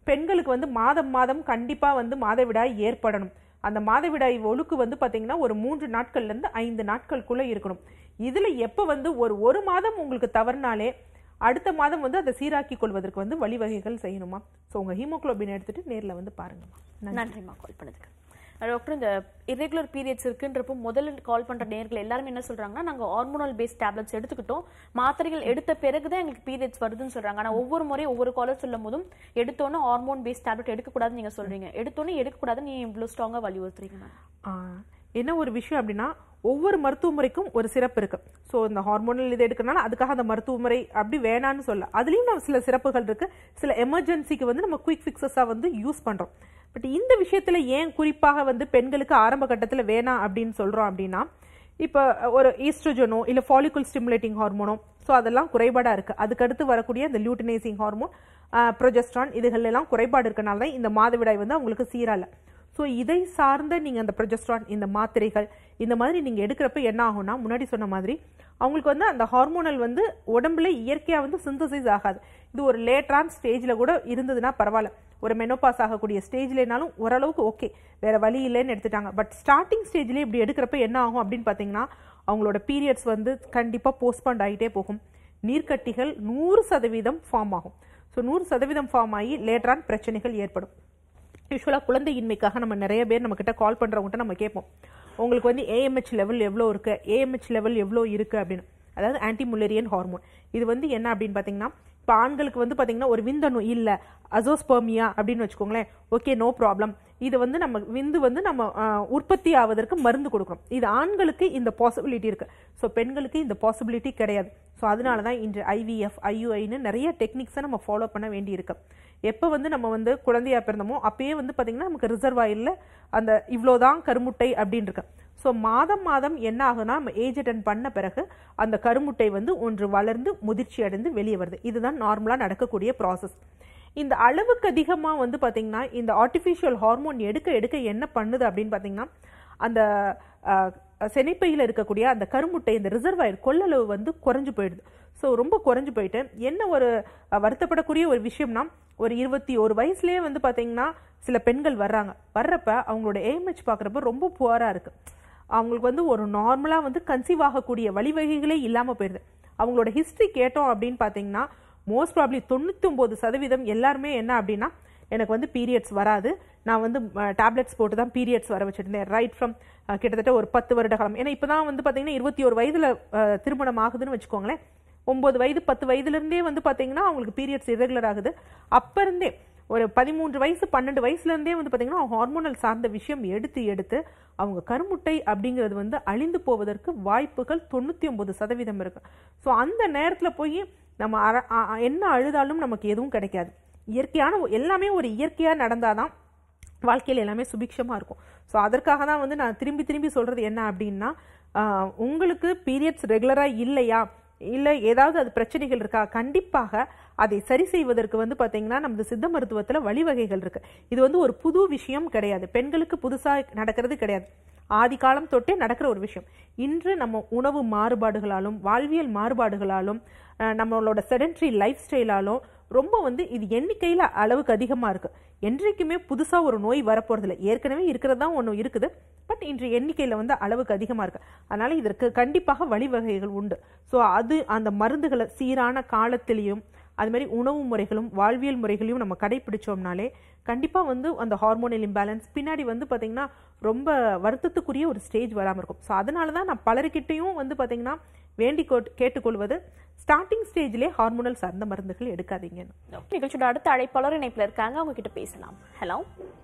பெண்களுக்கு வந்து மாதம் மாதம் கண்டிப்பா வந்து மாதவிடாய் ஏற்படணும் அந்த மாதவிடாய் ஒழுக்கு வந்து பாத்தீங்கன்னா ஒரு மூன்று நாட்கள்ல இருந்து ஐந்து நாட்களுக்குள்ள இருக்கணும் இதுல எப்ப வந்து ஒரு ஒரு மாதம் உங்களுக்கு தவறுனாலே அடுத்த மாதம் வந்து அதை சீராக்கி கொள்வதற்கு வந்து வழிவகைகள் செய்யணுமா ஸோ உங்க ஹீமோகுளோபின் எடுத்துட்டு நேர்ல வந்து பாருங்கம்மா நன்றி. நன்றிம்மா கால் பண்ணதுக்கு டாக்டர் இந்த irregular பீரியட்ஸ் இருக்குன்றப்போ முதல்ல கால் பண்ற நேர்கள் எல்லாரும் என்ன சொல்றாங்கன்னா நாங்க ஹார்மோனல் பேஸ்ட் டேப்லெட்ஸ் எடுத்துக்கிட்டோம் மாத்திரைகள் எடுத்த பிறகுதான் எங்களுக்கு பீரியட்ஸ் வருதுன்னு சொல்றாங்க ஆனா ஒவ்வொரு முறையும் ஒவ்வொரு காலர் சொல்லும் போதும் எடுத்தோன்னே ஹார்மோன் பேஸ்ட் டேப்லெட் எடுக்கக்கூடாதுன்னு நீங்க சொல்றீங்க எடுத்தோன்னே எடுக்கக்கூடாதுன்னு நீ இவ்வளவு ஸ்ட்ராங்கா வலியுறுத்துறீங்க மேம் ஆ, என்ன ஒரு விஷயம் அப்படின்னா ஒவ்வொரு மருத்துவ முறைக்கும் ஒரு சிறப்பு இருக்கு ஸோ இந்த ஹார்மோனல் இது எடுக்கறனால அதுக்காக அந்த மருத்துவ முறை அப்படி வேணான்னு சொல்ல அதுலயும் நம்ம சில சிறப்புகள் இருக்கு சில எமர்ஜென்சிக்கு வந்து நம்ம குயிக் ஃபிக்ஸஸா வந்து யூஸ் பண்றோம் பட் இந்த விஷயத்துல ஏன் குறிப்பாக வந்து பெண்களுக்கு ஆரம்ப கட்டத்துல வேணாம் அப்படின்னு சொல்றோம் அப்படின்னா இப்போ ஒரு ஈஸ்ட்ரோஜனோ இல்ல ஃபாலிகுல் ஸ்டிமுலேட்டிங் ஹார்மோனோ ஸோ அதெல்லாம் குறைபாடா இருக்கு அதுக்கடுத்து வரக்கூடிய இந்த லியூட்டினைசிங் ஹார்மோன் ப்ரொஜெஸ்ட்ரான் இதுகள் எல்லாம் குறைபாடு இருக்கனால தான் இந்த மாதவிடாய் வந்து அவங்களுக்கு சீரால ஸோ இதை சார்ந்த நீங்க அந்த ப்ரொஜெஸ்ட்ரான் இந்த மாத்திரைகள் இந்த மாதிரி நீங்க எடுக்கிறப்ப என்ன ஆகும்னா முன்னாடி சொன்ன மாதிரி அவங்களுக்கு வந்து அந்த ஹார்மோனல் வந்து உடம்புல இயற்கையா வந்து சிந்தசைஸ் ஆகாது இது ஒரு லேட்டரான ஸ்டேஜ்ல கூட இருந்ததுன்னா பரவாயில்ல ஒரு மெனோபாஸ் ஆகக்கூடிய ஸ்டேஜ்லனாலும் ஓரளவுக்கு ஓகே வேற வழி இல்லைன்னு எடுத்துட்டாங்க பட் ஸ்டார்டிங் ஸ்டேஜ்ல இப்படி எடுக்கிறப்ப என்ன ஆகும் அப்படின்னு பாத்தீங்கன்னா அவங்களோட பீரியட்ஸ் வந்து கண்டிப்பா போஸ்ட்பாண்ட் ஆகிட்டே போகும் நீர்க்கட்டிகள் நூறு சதவீதம் ஃபார்ம் ஆகும் ஸோ நூறு சதவீதம் ஃபார்ம் ஆகி லேட்டரான பிரச்சனைகள் ஏற்படும் யூஸ்வலாக குழந்தையின்மைக்காக நம்ம நிறைய பேர் நம்ம கிட்ட கால் பண்றவங்ககிட்ட நம்ம கேட்போம் உங்களுக்கு வந்து ஏஎம்ஹெச் லெவல் எவ்வளோ இருக்கு ஏஎம்ஹெச் லெவல் எவ்வளோ இருக்கு அப்படின்னு அதாவது ஆன்டி முலேரியன் ஹார்மோன் இது வந்து என்ன அப்படின்னு பார்த்தீங்கன்னா இப்போ ஆண்களுக்கு வந்து பார்த்தீங்கன்னா ஒரு விந்தணு இல்லை அசோஸ்பர்மியா அப்படின்னு வச்சுக்கோங்களேன் ஓகே நோ ப்ராப்ளம் இது வந்து நம்ம விந்து வந்து நம்ம ஆஹ், உற்பத்தி ஆவதற்கு மருந்து கொடுக்குறோம் இது ஆண்களுக்கு இந்த பாசிபிலிட்டி இருக்கு ஸோ பெண்களுக்கு இந்த பாசிபிலிட்டி கிடையாது ஸோ அதனால தான் இன்று ஐவிஎஃப் ஐயுஐன்னு நிறைய டெக்னிக்ஸை நம்ம ஃபாலோ பண்ண வேண்டியிருக்கு எப்போ வந்து நம்ம வந்து குழந்தையா பிறந்தோமோ அப்பயே வந்து பார்த்தீங்கன்னா நமக்கு ரிசர்வாயில் அந்த இவ்வளோதான் கருமுட்டை அப்படின்னு இருக்கு ஸோ மாதம் மாதம் என்ன ஆகுனா நம்ம ஏஜ் அட்டன் பண்ண பிறகு அந்த கருமுட்டை வந்து ஒன்று வளர்ந்து முதிர்ச்சி அடைந்து வெளியே வருது இதுதான் நார்மலாக நடக்கக்கூடிய ப்ராசஸ் இந்த அளவுக்கு அதிகமாக வந்து பார்த்தீங்கன்னா இந்த ஆர்டிஃபிஷியல் ஹார்மோன் எடுக்க எடுக்க என்ன பண்ணுது அப்படின்னு பார்த்தீங்கன்னா அந்த அஹ், செனைப்பையில் இருக்கக்கூடிய அந்த கருமுட்டை இந்த ரிசர்வாயர் கொள்ளளவு வந்து குறைஞ்சு போயிடுது ஸோ ரொம்ப குறைஞ்சு போயிட்டு என்ன ஒரு அஹ், வருத்தப்படக்கூடிய ஒரு விஷயம்னா ஒரு இருபத்தி ஒரு வயசுலயே வந்து பார்த்தீங்கன்னா சில பெண்கள் வர்றாங்க வர்றப்ப அவங்களோட ஏஎம்ஹெச் பார்க்குறப்ப ரொம்ப புவராக இருக்கு அவங்களுக்கு வந்து ஒரு நார்மலாக வந்து கன்சீவ் ஆகக்கூடிய வழிவகைகளே இல்லாமல் போயிடுது அவங்களோட ஹிஸ்ட்ரி கேட்டோம் அப்படின்னு பார்த்தீங்கன்னா மோஸ்ட் ப்ராப்ளி தொண்ணூத்தி ஒன்பது சதவீதம் எல்லாருமே என்ன அப்படின்னா எனக்கு வந்து பீரியட்ஸ் வராது நான் வந்து டேப்லெட்ஸ் போட்டு தான் பீரியட்ஸ் வர வச்சிருந்தேன் ரைட் ஃப்ரம் கிட்டத்தட்ட ஒரு பத்து வருட காலம் ஏன்னா இப்போ தான் வந்து பார்த்தீங்கன்னா இருபத்தி ஒரு வயதில் திருமணம் ஆகுதுன்னு வச்சுக்கோங்களேன் ஒன்பது வயது பத்து வயதுல இருந்தே வந்து பாத்தீங்கன்னா அவங்களுக்கு பீரியட்ஸ் irregular ஆகுது அப்ப இருந்தே ஒரு பதிமூன்று வயசு பன்னெண்டு வயசுல இருந்தே வந்து பாத்தீங்கன்னா ஹார்மோனல் சார்ந்த விஷயம் எடுத்து எடுத்து அவங்க கருமுட்டை அப்படிங்கிறது வந்து அழிந்து போவதற்கு வாய்ப்புகள் தொண்ணூத்தி ஒன்பது சதவீதம் இருக்கு ஸோ அந்த நேரத்துல போய் நம்ம அர- அ- அ- என்ன அழுதாலும் நமக்கு எதுவும் கிடைக்காது இயற்கையான ஒ- எல்லாமே ஒரு இயற்கையா நடந்தாதான் வாழ்க்கையில் எல்லாமே சுபிக்ஷமா இருக்கும் ஸோ அதற்காக தான் வந்து நான் திரும்பி திரும்பி சொல்றது என்ன அப்படின்னா ஆஹ், உங்களுக்கு பீரியட்ஸ் ரெகுலரா இல்லையா இல்ல ஏதாவது அது பிரச்சனைகள் இருக்கா கண்டிப்பாக அதை சரி செய்வதற்கு வந்து பாத்தீங்கன்னா நமது சித்த மருத்துவத்துல வழிவகைகள் இருக்கு இது வந்து ஒரு புது விஷயம் கிடையாது பெண்களுக்கு புதுசா நடக்கிறது கிடையாது ஆதி காலம் தொட்டே நடக்கிற ஒரு விஷயம் இன்று நம்ம உணவு மாறுபாடுகளாலும் வாழ்வியல் மாறுபாடுகளாலும் அஹ், நம்மளோட செடன்ட்ரி லைஃப் ஸ்டைலாலும் ரொம்ப வந்து இது எண்ணிக்கையில அளவுக்கு அதிகமா இருக்கு என்றைக்குமே புதுசா ஒரு நோய் வரப்போறதில்ல ஏற்கனவே இருக்கிறது தான் ஒன்று இருக்குது பட் இன்று எண்ணிக்கையில வந்து அளவுக்கு அதிகமா இருக்கு அதனால இதற்கு கண்டிப்பாக வழிவகைகள் உண்டு ஸோ அது அந்த மருந்துகளை சீரான காலத்திலையும் அது மாதிரி உணவு முறைகளும் வாழ்வியல் முறைகளையும் நம்ம கடைபிடிச்சோம்னாலே கண்டிப்பா வந்து அந்த ஹார்மோனல் இம்பேலன்ஸ் பின்னாடி வந்து பாத்தீங்கன்னா ரொம்ப வருத்தத்துக்குரிய ஒரு ஸ்டேஜ் வராம இருக்கும் ஸோ அதனால தான் நான் பலர்கிட்டையும் வந்து பாத்தீங்கன்னா வேண்டி கோட்- கேட்டுக்கொள்வது ஸ்டார்டிங் ஸ்டேஜ்லேயே ஹார்மோனல் சார்ந்த மருந்துகள் எடுக்காதீங்கன்னு நிகழ்ச்சியோட அடுத்த அழைப்பாளர் இணைப்புல இருக்காங்க அவங்க கிட்ட பேசலாம் ஹலோ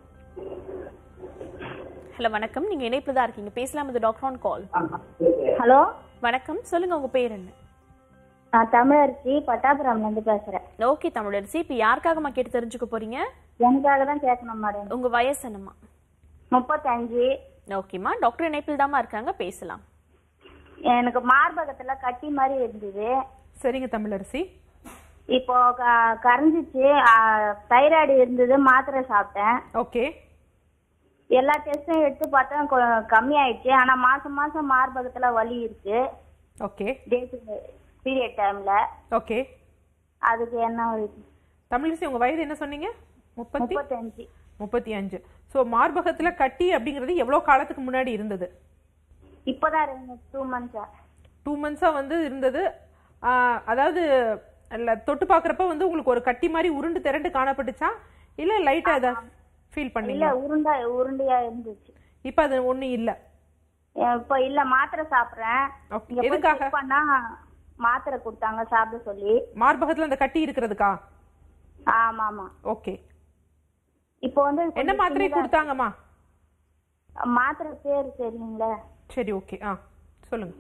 ஹலோ வணக்கம் நீங்க இணைப்புல தான் இருக்கீங்க பேசலாம் இது டாக்டர் ஆன் கால் ஹலோ வணக்கம் சொல்லுங்க உங்க பேர் என்ன நான் தமிழரசி பட்டாபுரம்ல இருந்து பேசுறேன் ஓகே தமிழரசி இப்ப யாருக்காகமா கேட்டு தெரிஞ்சுக்க போறீங்க எனக்காக தான் கேட்கணும் மேடம் உங்க வயசு என்னம்மா முப்பத்தஞ்சு ஓகேம்மா டாக்டர் இணைப்பில் தாம்மா இருக்காங்க பேசலாம் எனக்கு மார்பகத்துல கட்டி மாதிரி இருந்தது சரிங்க தமிழரசி இப்போ க- கரைஞ்சிச்சு தைராய்டு இருந்தது மாத்திரை சாப்பிட்டேன் ஓகே எல்லா டெஸ்டும் எடுத்து பார்த்தா கொ- கம்மியாயிடுச்சு ஆனா மாசம் மாசம் மார்பகத்துல வலி இருக்கு ஓகே டேட் பீரியட் டைம்ல ஓகே அதுக்கு என்ன வழி? தமிழரசி உங்க வயது என்ன சொன்னீங்க முப்பத்தி முப்பத்தஞ்சு முப்பத்தி அஞ்சு ஸோ மார்பகத்துல கட்டி அப்படிங்கிறது எவ்வளோ காலத்துக்கு முன்னாடி இருந்தது இப்பதான் ரெண்டு டூ மந்த்ஸா டூ மந்த்ஸாக வந்து இருந்தது ஆஹ், அதாவது இல்ல, தொட்டு பார்க்குறப்ப வந்து உங்களுக்கு ஒரு கட்டி மாதிரி உருண்டு திரண்டு காணப்பட்டுச்சா இல்லை லைட்டாக ஏதாவது ஃபீல் இல்ல பண்ணீங்க உருண்டை உருண்டையா இருந்துச்சு இப்போ அது ஒன்றும் இல்லை அஹ் இப்ப இல்ல மாத்திரை சாப்பிடுறேன் Okay. இங்க போய் எதுக்காக? check பண்ணா மாத்திரை கொடுத்தாங்க சாப்பிட சொல்லி மார்பகத்தில் அந்த கட்டி இருக்கிறதுக்கா ஆமா ஆமா ஓகே இப்போ வந்து என்ன கொஞ்சம் மாத்திரை சின்னதா- கொடுத்தாங்கம்மா மாத்திரை பேர் தெரியுங்களா சரி ஓகே ஆ சொல்லுங்க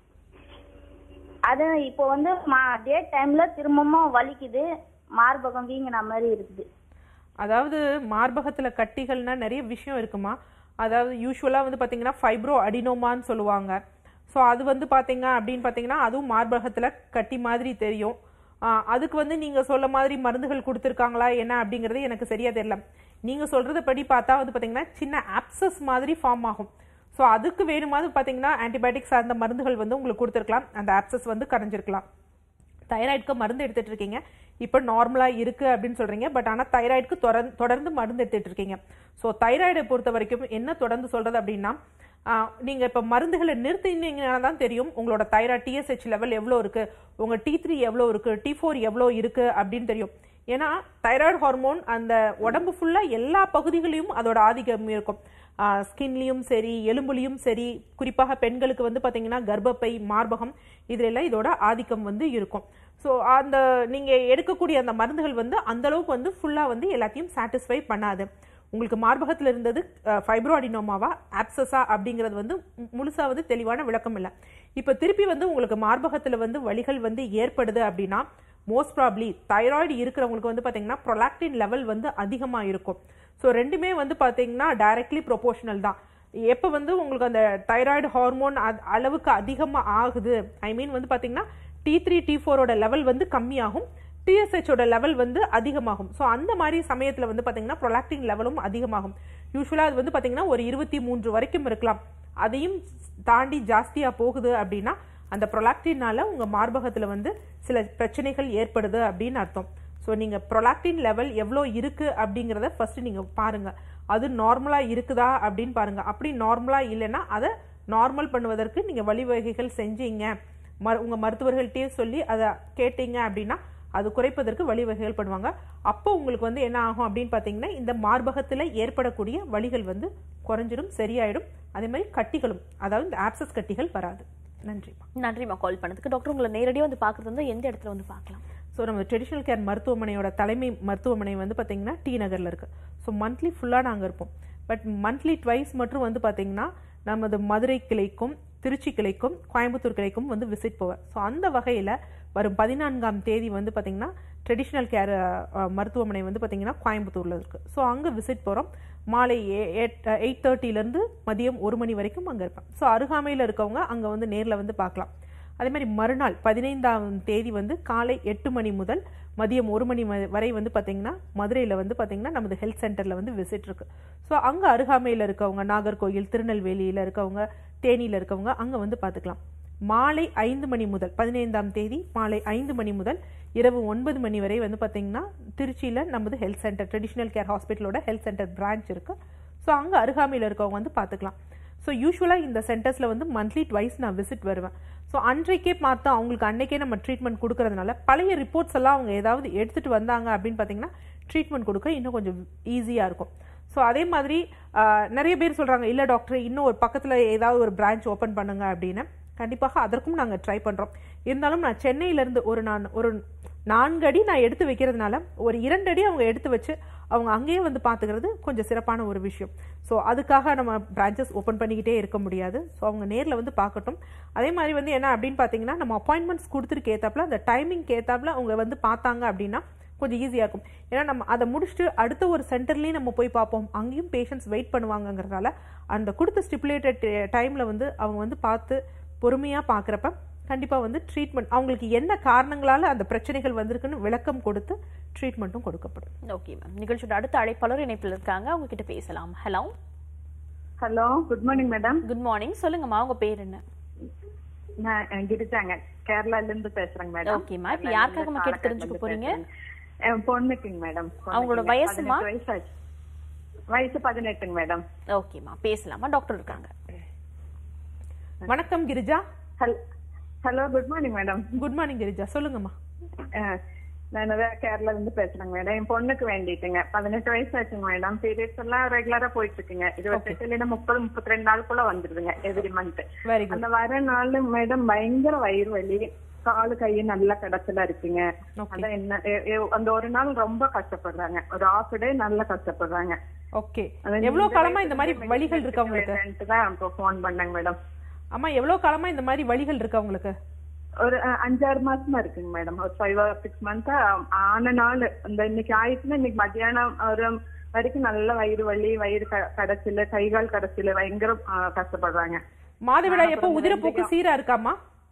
அது இப்போ வந்து டேட் டைம்ல திரும்பவும் வலிக்குது மார்பகம் வீங்கின மாதிரி இருக்குது அதாவது மார்பகத்துல கட்டிகள்னா நிறைய விஷயம் இருக்குமா அதாவது யூஸ்வலாக வந்து பார்த்தீங்கன்னா ஃபைப்ரோ அடினோமான்னு சொல்லுவாங்க ஸோ அது வந்து பார்த்தீங்க அப்படின்னு பார்த்தீங்கன்னா அதுவும் மார்பகத்தில் கட்டி மாதிரி தெரியும் ஆஹ் அதுக்கு வந்து நீங்கள் சொல்ல மாதிரி மருந்துகள் கொடுத்துருக்காங்களா என்ன அப்படிங்கிறது எனக்கு சரியா தெரியல நீங்கள் சொல்கிறத படி பார்த்தா வந்து பார்த்தீங்கன்னா சின்ன ஆப்சஸ் மாதிரி ஃபார்ம் ஆகும் ஸோ அதுக்கு வேணுமாவது பார்த்தீங்கன்னா ஆன்டிபயோட்டிக்ஸ் சார்ந்த மருந்துகள் வந்து உங்களுக்கு கொடுத்துருக்கலாம் அந்த ஆப்சஸ் வந்து கரைஞ்சிருக்கலாம் தைராய்டுக்கு மருந்து எடுத்துட்டு இருக்கீங்க இப்போ நார்மலாக இருக்கு அப்படின்னு சொல்றீங்க பட் ஆனால் தைராய்டுக்கு தொடர்ந்து தொடர்ந்து மருந்து எடுத்துட்டு இருக்கீங்க ஸோ தைராய்டை பொறுத்த வரைக்கும் என்ன தொடர்ந்து சொல்றது அப்படின்னா ஆஹ், நீங்க இப்போ மருந்துகளை நிறுத்தினீங்கன்னா தான் தெரியும் உங்களோட தைராய்டு டிஎஸ்ஹெச் லெவல் எவ்வளோ இருக்கு உங்க டி த்ரீ எவ்வளோ இருக்கு டி ஃபோர் எவ்வளோ இருக்கு அப்படின்னு தெரியும் ஏன்னா தைராய்டு ஹார்மோன் அந்த உடம்பு ஃபுல்லா எல்லா பகுதிகளையும் அதோட ஆதிக்கம் இருக்கும் ஸ்கின்லேயும் சரி எலும்புலையும் சரி குறிப்பாக பெண்களுக்கு வந்து பார்த்தீங்கன்னா கர்ப்பப்பை மார்பகம் இதுல எல்லாம் இதோட ஆதிக்கம் வந்து இருக்கும் ஸோ அந்த நீங்க எடுக்கக்கூடிய அந்த மருந்துகள் வந்து அந்த அளவுக்கு வந்து ஃபுல்லா வந்து எல்லாத்தையும் சாட்டிஸ்ஃபை பண்ணாது உங்களுக்கு மார்பகத்தில் இருந்தது ஃபைப்ரோ அடினோமாவா ஆப்சஸா அப்படிங்கிறது வந்து மு- முழுசா வந்து தெளிவான விளக்கம் இல்லை இப்போ திருப்பி வந்து உங்களுக்கு மார்பகத்தில் வந்து வலிகள் வந்து ஏற்படுது அப்படின்னா மோஸ்ட் ப்ராப்ளி தைராய்டு இருக்கிறவங்களுக்கு வந்து பார்த்தீங்கன்னா ப்ரொலாக்டின் லெவல் வந்து அதிகமாக இருக்கும் ஸோ ரெண்டுமே வந்து பார்த்தீங்கன்னா டைரக்ட்லி ப்ரொபோஷனல் தான் எப்போ வந்து உங்களுக்கு அந்த தைராய்டு ஹார்மோன் அளவுக்கு அதிகமாக ஆகுது ஐ மீன் வந்து பார்த்தீங்கன்னா டி த்ரீ டி ஃபோரோட லெவல் வந்து கம்மியாகும் டிஎஸ்ஹெச்சோட லெவல் வந்து அதிகமாகும் ஸோ அந்த மாதிரி சமயத்தில் வந்து பார்த்தீங்கன்னா ப்ரொலாக்டின் லெவலும் அதிகமாகும் யூஸ்வலாக அது வந்து பார்த்தீங்கன்னா ஒரு இருபத்தி மூன்று வரைக்கும் இருக்கலாம் அதையும் தாண்டி ஜாஸ்தியாக போகுது அப்படின்னா அந்த ப்ரொலாக்டினால உங்கள் மார்பகத்தில் வந்து சில பிரச்சனைகள் ஏற்படுது அப்படின்னு அர்த்தம் ஸோ நீங்கள் ப்ரொலாக்டின் லெவல் எவ்வளோ இருக்குது அப்படிங்கிறத ஃபர்ஸ்ட் நீங்கள் பாருங்கள் அது நார்மலாக இருக்குதா அப்படின்னு பாருங்கள் அப்படி நார்மலாக இல்லைன்னா அதை நார்மல் பண்ணுவதற்கு நீங்கள் வழிவகைகள் செஞ்சீங்க மரு உங்கள் மருத்துவர்கள்ட்டயே சொல்லி அதை கேட்டீங்க அப்படின்னா அது குறைப்பதற்கு வழிவகைகள் பண்ணுவாங்க அப்போ உங்களுக்கு வந்து என்ன ஆகும் அப்படின்னு பார்த்தீங்கன்னா இந்த மார்பகத்தில் ஏற்படக்கூடிய வலிகள் வந்து குறைஞ்சிடும் சரியாயிடும் அதே மாதிரி கட்டிகளும் அதாவது இந்த ஆப்சஸ் கட்டிகள் வராது நன்றிம்மா நன்றிம்மா கால் பண்ணதுக்கு டாக்டர் உங்களை நேரடியாக வந்து பார்க்கறது வந்து எந்த இடத்துல வந்து பார்க்கலாம் ஸோ நம்ம ட்ரெடிஷ்னல் கேர் மருத்துவமனையோட தலைமை மருத்துவமனை வந்து பார்த்தீங்கன்னா டி நகரில் இருக்குது ஸோ மந்த்லி ஃபுல்லாக நாங்கள் இருப்போம் பட் மந்த்லி ட்வைஸ் மட்டும் வந்து பார்த்தீங்கன்னா நமது மதுரை கிளைக்கும் திருச்சி கிளைக்கும் கோயம்புத்தூர் கிளைக்கும் வந்து விசிட் போவேன் ஸோ அந்த வகையில் வரும் பதினான்காம் தேதி வந்து பார்த்தீங்கன்னா ட்ரெடிஷ்னல் கேர் மருத்துவமனை வந்து பார்த்தீங்கன்னா கோயம்புத்தூரில் இருக்குது ஸோ அங்கே விசிட் போகிறோம் மாலை எயிட் தேர்ட்டிலேருந்து மதியம் ஒரு மணி வரைக்கும் அங்கே இருப்பேன் ஸோ அருகாமையில் இருக்கவங்க அங்கே வந்து நேரில் வந்து பார்க்கலாம் அதே மாதிரி மறுநாள் பதினைந்தாம் தேதி வந்து காலை எட்டு மணி முதல் மதியம் ஒரு மணி வ- வரை வந்து பார்த்தீங்கன்னா மதுரையில் வந்து பார்த்தீங்கன்னா நமது ஹெல்த் சென்டரில் வந்து விசிட் இருக்கு ஸோ அங்கே அருகாமையில் இருக்கவங்க நாகர்கோயில் திருநெல்வேலியில் இருக்கவங்க தேனியில் இருக்கவங்க அங்கே வந்து பார்த்துக்கலாம் மாலை ஐந்து மணி முதல் பதினைந்தாம் தேதி மாலை ஐந்து மணி முதல் இரவு ஒன்பது மணி வரை வந்து பார்த்தீங்கன்னா திருச்சியில் நமது ஹெல்த் சென்டர் ட்ரெடிஷ்னல் கேர் ஹாஸ்பிட்டலோட ஹெல்த் சென்டர் பிரான்ச் இருக்கு ஸோ அங்கே அருகாமையில் இருக்கவங்க வந்து பார்த்துக்கலாம் ஸோ யூஸ்வலாக இந்த சென்டர்ஸில் வந்து மந்த்லி ட்வைஸ் நான் விசிட் வருவேன் ஸோ அன்றைக்கே பார்த்தா அவங்களுக்கு அன்னைக்கே நம்ம ட்ரீட்மெண்ட் கொடுக்கறதுனால பழைய ரிப்போர்ட்ஸ் எல்லாம் அவங்க ஏதாவது எடுத்துட்டு வந்தாங்க அப்படின்னு பார்த்தீங்கன்னா ட்ரீட்மெண்ட் கொடுக்க இன்னும் கொஞ்சம் ஈஸியாக இருக்கும் ஸோ அதே மாதிரி ஆஹ், நிறைய பேர் சொல்கிறாங்க இல்லை டாக்டர் இன்னும் ஒரு பக்கத்தில் ஏதாவது ஒரு பிரான்ச் ஓப்பன் பண்ணுங்க அப்படின்னு கண்டிப்பாக அதற்கும் நாங்கள் ட்ரை பண்ணுறோம் இருந்தாலும் நான் சென்னையிலேருந்து ஒரு நான் ஒரு நான்கு அடி நான் எடுத்து வைக்கிறதுனால ஒரு இரண்டு அடி அவங்க எடுத்து வச்சு அவங்க அங்கேயே வந்து பார்த்துக்கிறது கொஞ்சம் சிறப்பான ஒரு விஷயம் ஸோ அதுக்காக நம்ம பிரான்ச்சஸ் ஓப்பன் பண்ணிக்கிட்டே இருக்க முடியாது ஸோ அவங்க நேரில் வந்து பார்க்கட்டும் அதே மாதிரி வந்து என்ன அப்படின்னு பார்த்தீங்கன்னா நம்ம அப்பாயின்மெண்ட்ஸ் கொடுத்துருக்கு ஏத்தாப்புல அந்த டைமிங்க்கு ஏத்தாப்புல அவங்க வந்து பார்த்தாங்க அப்படின்னா கொஞ்சம் ஈஸியாக இருக்கும் ஏன்னா நம்ம அதை முடிச்சுட்டு அடுத்த ஒரு சென்டர்லேயும் நம்ம போய் பார்ப்போம் அங்கேயும் பேஷண்ட்ஸ் வெயிட் பண்ணுவாங்கங்கிறதால அந்த கொடுத்த ஸ்டிப்புலேட்டட் டைமில் வந்து அவங்க வந்து பார்த்து பொறுமையாக பார்க்குறப்ப கண்டிப்பாக வந்து ட்ரீட்மெண்ட் அவங்களுக்கு என்ன காரணங்களால அந்த பிரச்சனைகள் வந்திருக்குன்னு விளக்கம் கொடுத்து ட்ரீட்மெண்ட்டும் கொடுக்கப்படும் ஓகே மேம் நிகழ்ச்சியோட அடுத்த அழைப்பாளர் இணைப்பில் இருக்காங்க அவங்க கிட்ட பேசலாம் hello hello good morning madam good morning சொல்லுங்கம்மா உங்க பேர் என்ன நான் கிரிஜாங்க கேரளால இருந்து பேசுறேங்க மேடம் ஓகேம்மா இப்போ யாருக்காகம்மா கேட்டு தெரிஞ்சுக்க போறீங்க என் பொண்ணுக்குங்க மேடம் அவங்களோட வயசுமா? வயசு ஆச்சு வயசு பதினெட்டுங்க மேடம் ஓகேம்மா பேசலாமா டாக்டர் இருக்காங்க வணக்கம் Girija hello good morning madam good morning Girija சொல்லுங்கம்மா நான் கேரளா இருந்து பேசுறேங்க மேடம் என் பொண்ணுக்கு வேண்டிட்டுங்க பதினெட்டு வயசு ஆச்சுங்க மேடம் பீரியட்ஸ் எல்லாம் ரெகுலரா போயிட்டு இருக்குங்க இருபத்தெட்டு இல்லைன்னா முப்பது முப்பத்தி ரெண்டு நாளுக்குள்ள வந்துருதுங்க எவ்ரி மந்த் வெரி குட் அந்த வர நாள் மேடம் பயங்கர வயிறு வலி காலு கை நல்லா கடச்சலா இருக்குங்க அதான் என்ன எ- எ- அந்த ஒரு நாள் ரொம்ப கஷ்டப்படுறாங்க ஒரு ஹாஃப் டே நல்லா கஷ்டப்படுறாங்க ஓகே அதான் எவ்வளவு இந்த காலமா இந்த மாதிரி வயசுல வலிகள் இருக்கு அவங்களுக்கு வேணும்னுட்டு தான் இப்போ ஃபோன் பண்ணேங்க மேடம் அம்மா எவ்வளவு காலமா இந்த மாதிரி வலிகள் இருக்கு அவங்களுக்கு ஒரு அஹ், அஞ்சாறு மாசமா இருக்குங்க மேடம் ஒரு ஃபைவ் சிக்ஸ் மந்த்தா ஆன நாள் இந்த இன்னைக்கு ஆயிடுச்சுன்னா இன்னைக்கு மத்தியானம் ஒரு வரைக்கும் நல்ல வயிறு வலி வயிறு க- கடைச்சல் கை கால் கடைச்சல் பயங்கர அஹ், கஷ்டப்படுறாங்க மாதவிடாய் எப்போ உதிரப்போக்கு சீரா இருக்காமா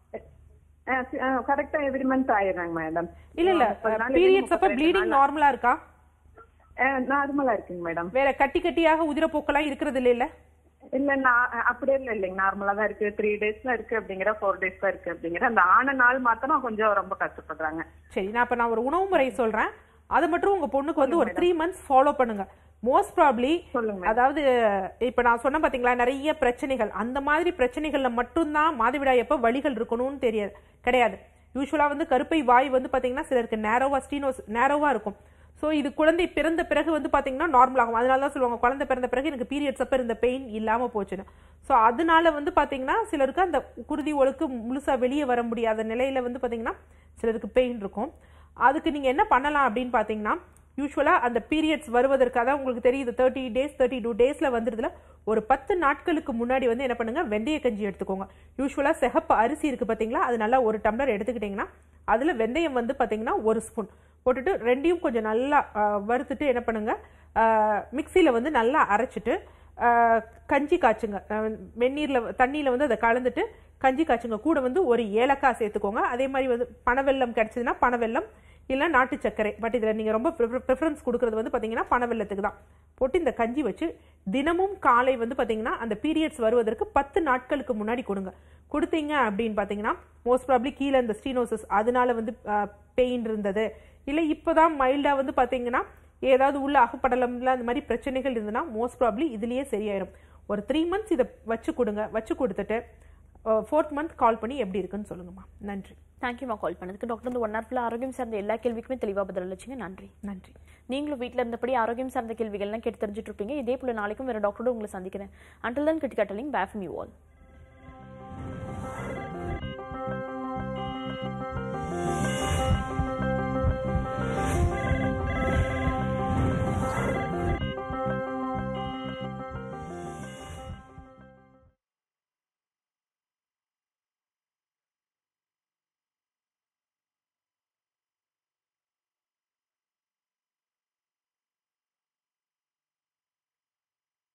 கரெக்டா எவ்ரி மந்த் ஆயிடுறாங்க மேடம் இல்ல இல்ல பீரியட்ஸ் அப்ப ப்ளீடிங் நார்மலா இருக்கா நார்மலா இருக்குங்க மேடம் வேற கட்டி கட்டியாக உதிரப்போக்கெல்லாம் இருக்கிறது இல்ல இல்ல இல்ல நான் அப்படியே இல்ல இல்லைங்க நார்மலா தான் இருக்கு த்ரீ டேஸ் தான் இருக்கு அப்படிங்கிற ஃபோர் டேஸ் தான் இருக்கு அப்படிங்கிற அந்த ஆன நாள் மாத்திரம் கொஞ்சம் ரொம்ப கஷ்டப்படுறாங்க சரி நான் இப்ப நான் ஒரு உணவு முறை சொல்றேன் அது மட்டும் உங்க பொண்ணுக்கு வந்து ஒரு த்ரீ மந்த்ஸ் ஃபாலோ பண்ணுங்க மோஸ்ட் ப்ராப்ளி அதாவது இப்ப நான் சொன்ன பாத்தீங்களா நிறைய பிரச்சனைகள் அந்த மாதிரி பிரச்சனைகள்ல மட்டும்தான் மாதவிடாய் எப்ப வலிகள் இருக்கணும்னு தெரியாது கிடையாது யூஸ்வலா வந்து கருப்பை வாய் வந்து பாத்தீங்கன்னா சிலருக்கு நேரோவா ஸ்டீனோஸ் நேரோவா இருக்கும் ஸோ இது குழந்தை பிறந்த பிறகு வந்து பாத்தீங்கன்னா நார்மல் ஆகும் அதனால தான் சொல்லுவாங்க குழந்தை பிறந்த பிறகு எனக்கு பீரியட்ஸ் அப்ப இருந்த பெயின் இல்லாம போச்சுன்னு ஸோ அதனால வந்து பாத்தீங்கன்னா சிலருக்கு அந்த குருதி ஒழுக்கு முழுசா வெளியே வர முடியாத நிலையில வந்து பாத்தீங்கன்னா சிலருக்கு பெயின் இருக்கும் அதுக்கு நீங்க என்ன பண்ணலாம் அப்படின்னு பாத்தீங்கன்னா யூஸ்வலா அந்த பீரியட்ஸ் வருவதற்கு அதான் உங்களுக்கு தெரியுது தேர்ட்டி டேஸ் தேர்ட்டி டூ டேஸ்ல வந்துருதுல ஒரு பத்து நாட்களுக்கு முன்னாடி வந்து என்ன பண்ணுங்க வெந்தய கஞ்சி எடுத்துக்கோங்க யூஸ்வலா சிகப்பு அரிசி இருக்கு பாத்தீங்களா அது நல்லா ஒரு டம்ளர் எடுத்துக்கிட்டீங்கன்னா அதுல வெந்தயம் வந்து பாத்தீங்கன்னா ஒரு ஸ்பூன் போட்டுட்டு ரெண்டையும் கொஞ்சம் நல்லா ஆஹ், வறுத்துட்டு என்ன பண்ணுங்க மிக்சியில் வந்து நல்லா அரைச்சிட்டு ஆஹ், கஞ்சி காய்ச்சுங்க ஆஹ், வெந்நீர்ல தண்ணியில வந்து அதை கலந்துட்டு கஞ்சி காய்ச்சுங்க கூட வந்து ஒரு ஏலக்காய் சேர்த்துக்கோங்க அதே மாதிரி வந்து பனவெல்லம் கிடைச்சதுன்னா பனவெல்லம் இல்லை நாட்டு சர்க்கரை பட் இதில் நீங்கள் ரொம்ப ப்ரிஃபரன்ஸ் கொடுக்கறது வந்து பார்த்தீங்கன்னா பனவெல்லத்துக்கு தான் போட்டு இந்த கஞ்சி வச்சு தினமும் காலை வந்து பார்த்தீங்கன்னா அந்த பீரியட்ஸ் வருவதற்கு பத்து நாட்களுக்கு முன்னாடி கொடுங்க கொடுத்தீங்க அப்படின்னு பார்த்தீங்கன்னா மோஸ்ட் ப்ராப்ளி கீழே இந்த ஸ்டீனோசிஸ் அதனால வந்து பெயின் இருந்தது இல்லை இப்போதான் மைல்டாக வந்து பார்த்தீங்கன்னா ஏதாவது உள்ள அகப்படலம்ல அந்த மாதிரி பிரச்சனைகள் இருந்ததுன்னா மோஸ்ட் ப்ராப்ளி இதுலயே சரியாயிரும் ஒரு த்ரீ மந்த்ஸ் இதை வச்சு கொடுங்க வச்சு கொடுத்துட்டு ஃபோர்த் மந்த் கால் பண்ணி எப்படி இருக்குன்னு சொல்லுங்கம்மா நன்றி தேங்க்யூமா கால் பண்ணதுக்கு டாக்டர் வந்து ஒன் ஹவர் ஃபுல்லாக ஆரோக்கியம் சார்ந்த எல்லா கேள்விக்குமே தெளிவாக பதில் அளிச்சிங்க நன்றி நன்றி நீங்களும் வீட்டில் இருந்தபடி ஆரோக்கியம் சார்ந்த கேள்விகள்லாம் கேட்டு தெரிஞ்சுட்டு இருப்பீங்க இதே போல நாளைக்கும் வேற டாக்டரோட உங்களை சந்திக்கிறேன் அண்டில் தன் கிட்டி கட்டலிங் பேஃப் யூ ஆல்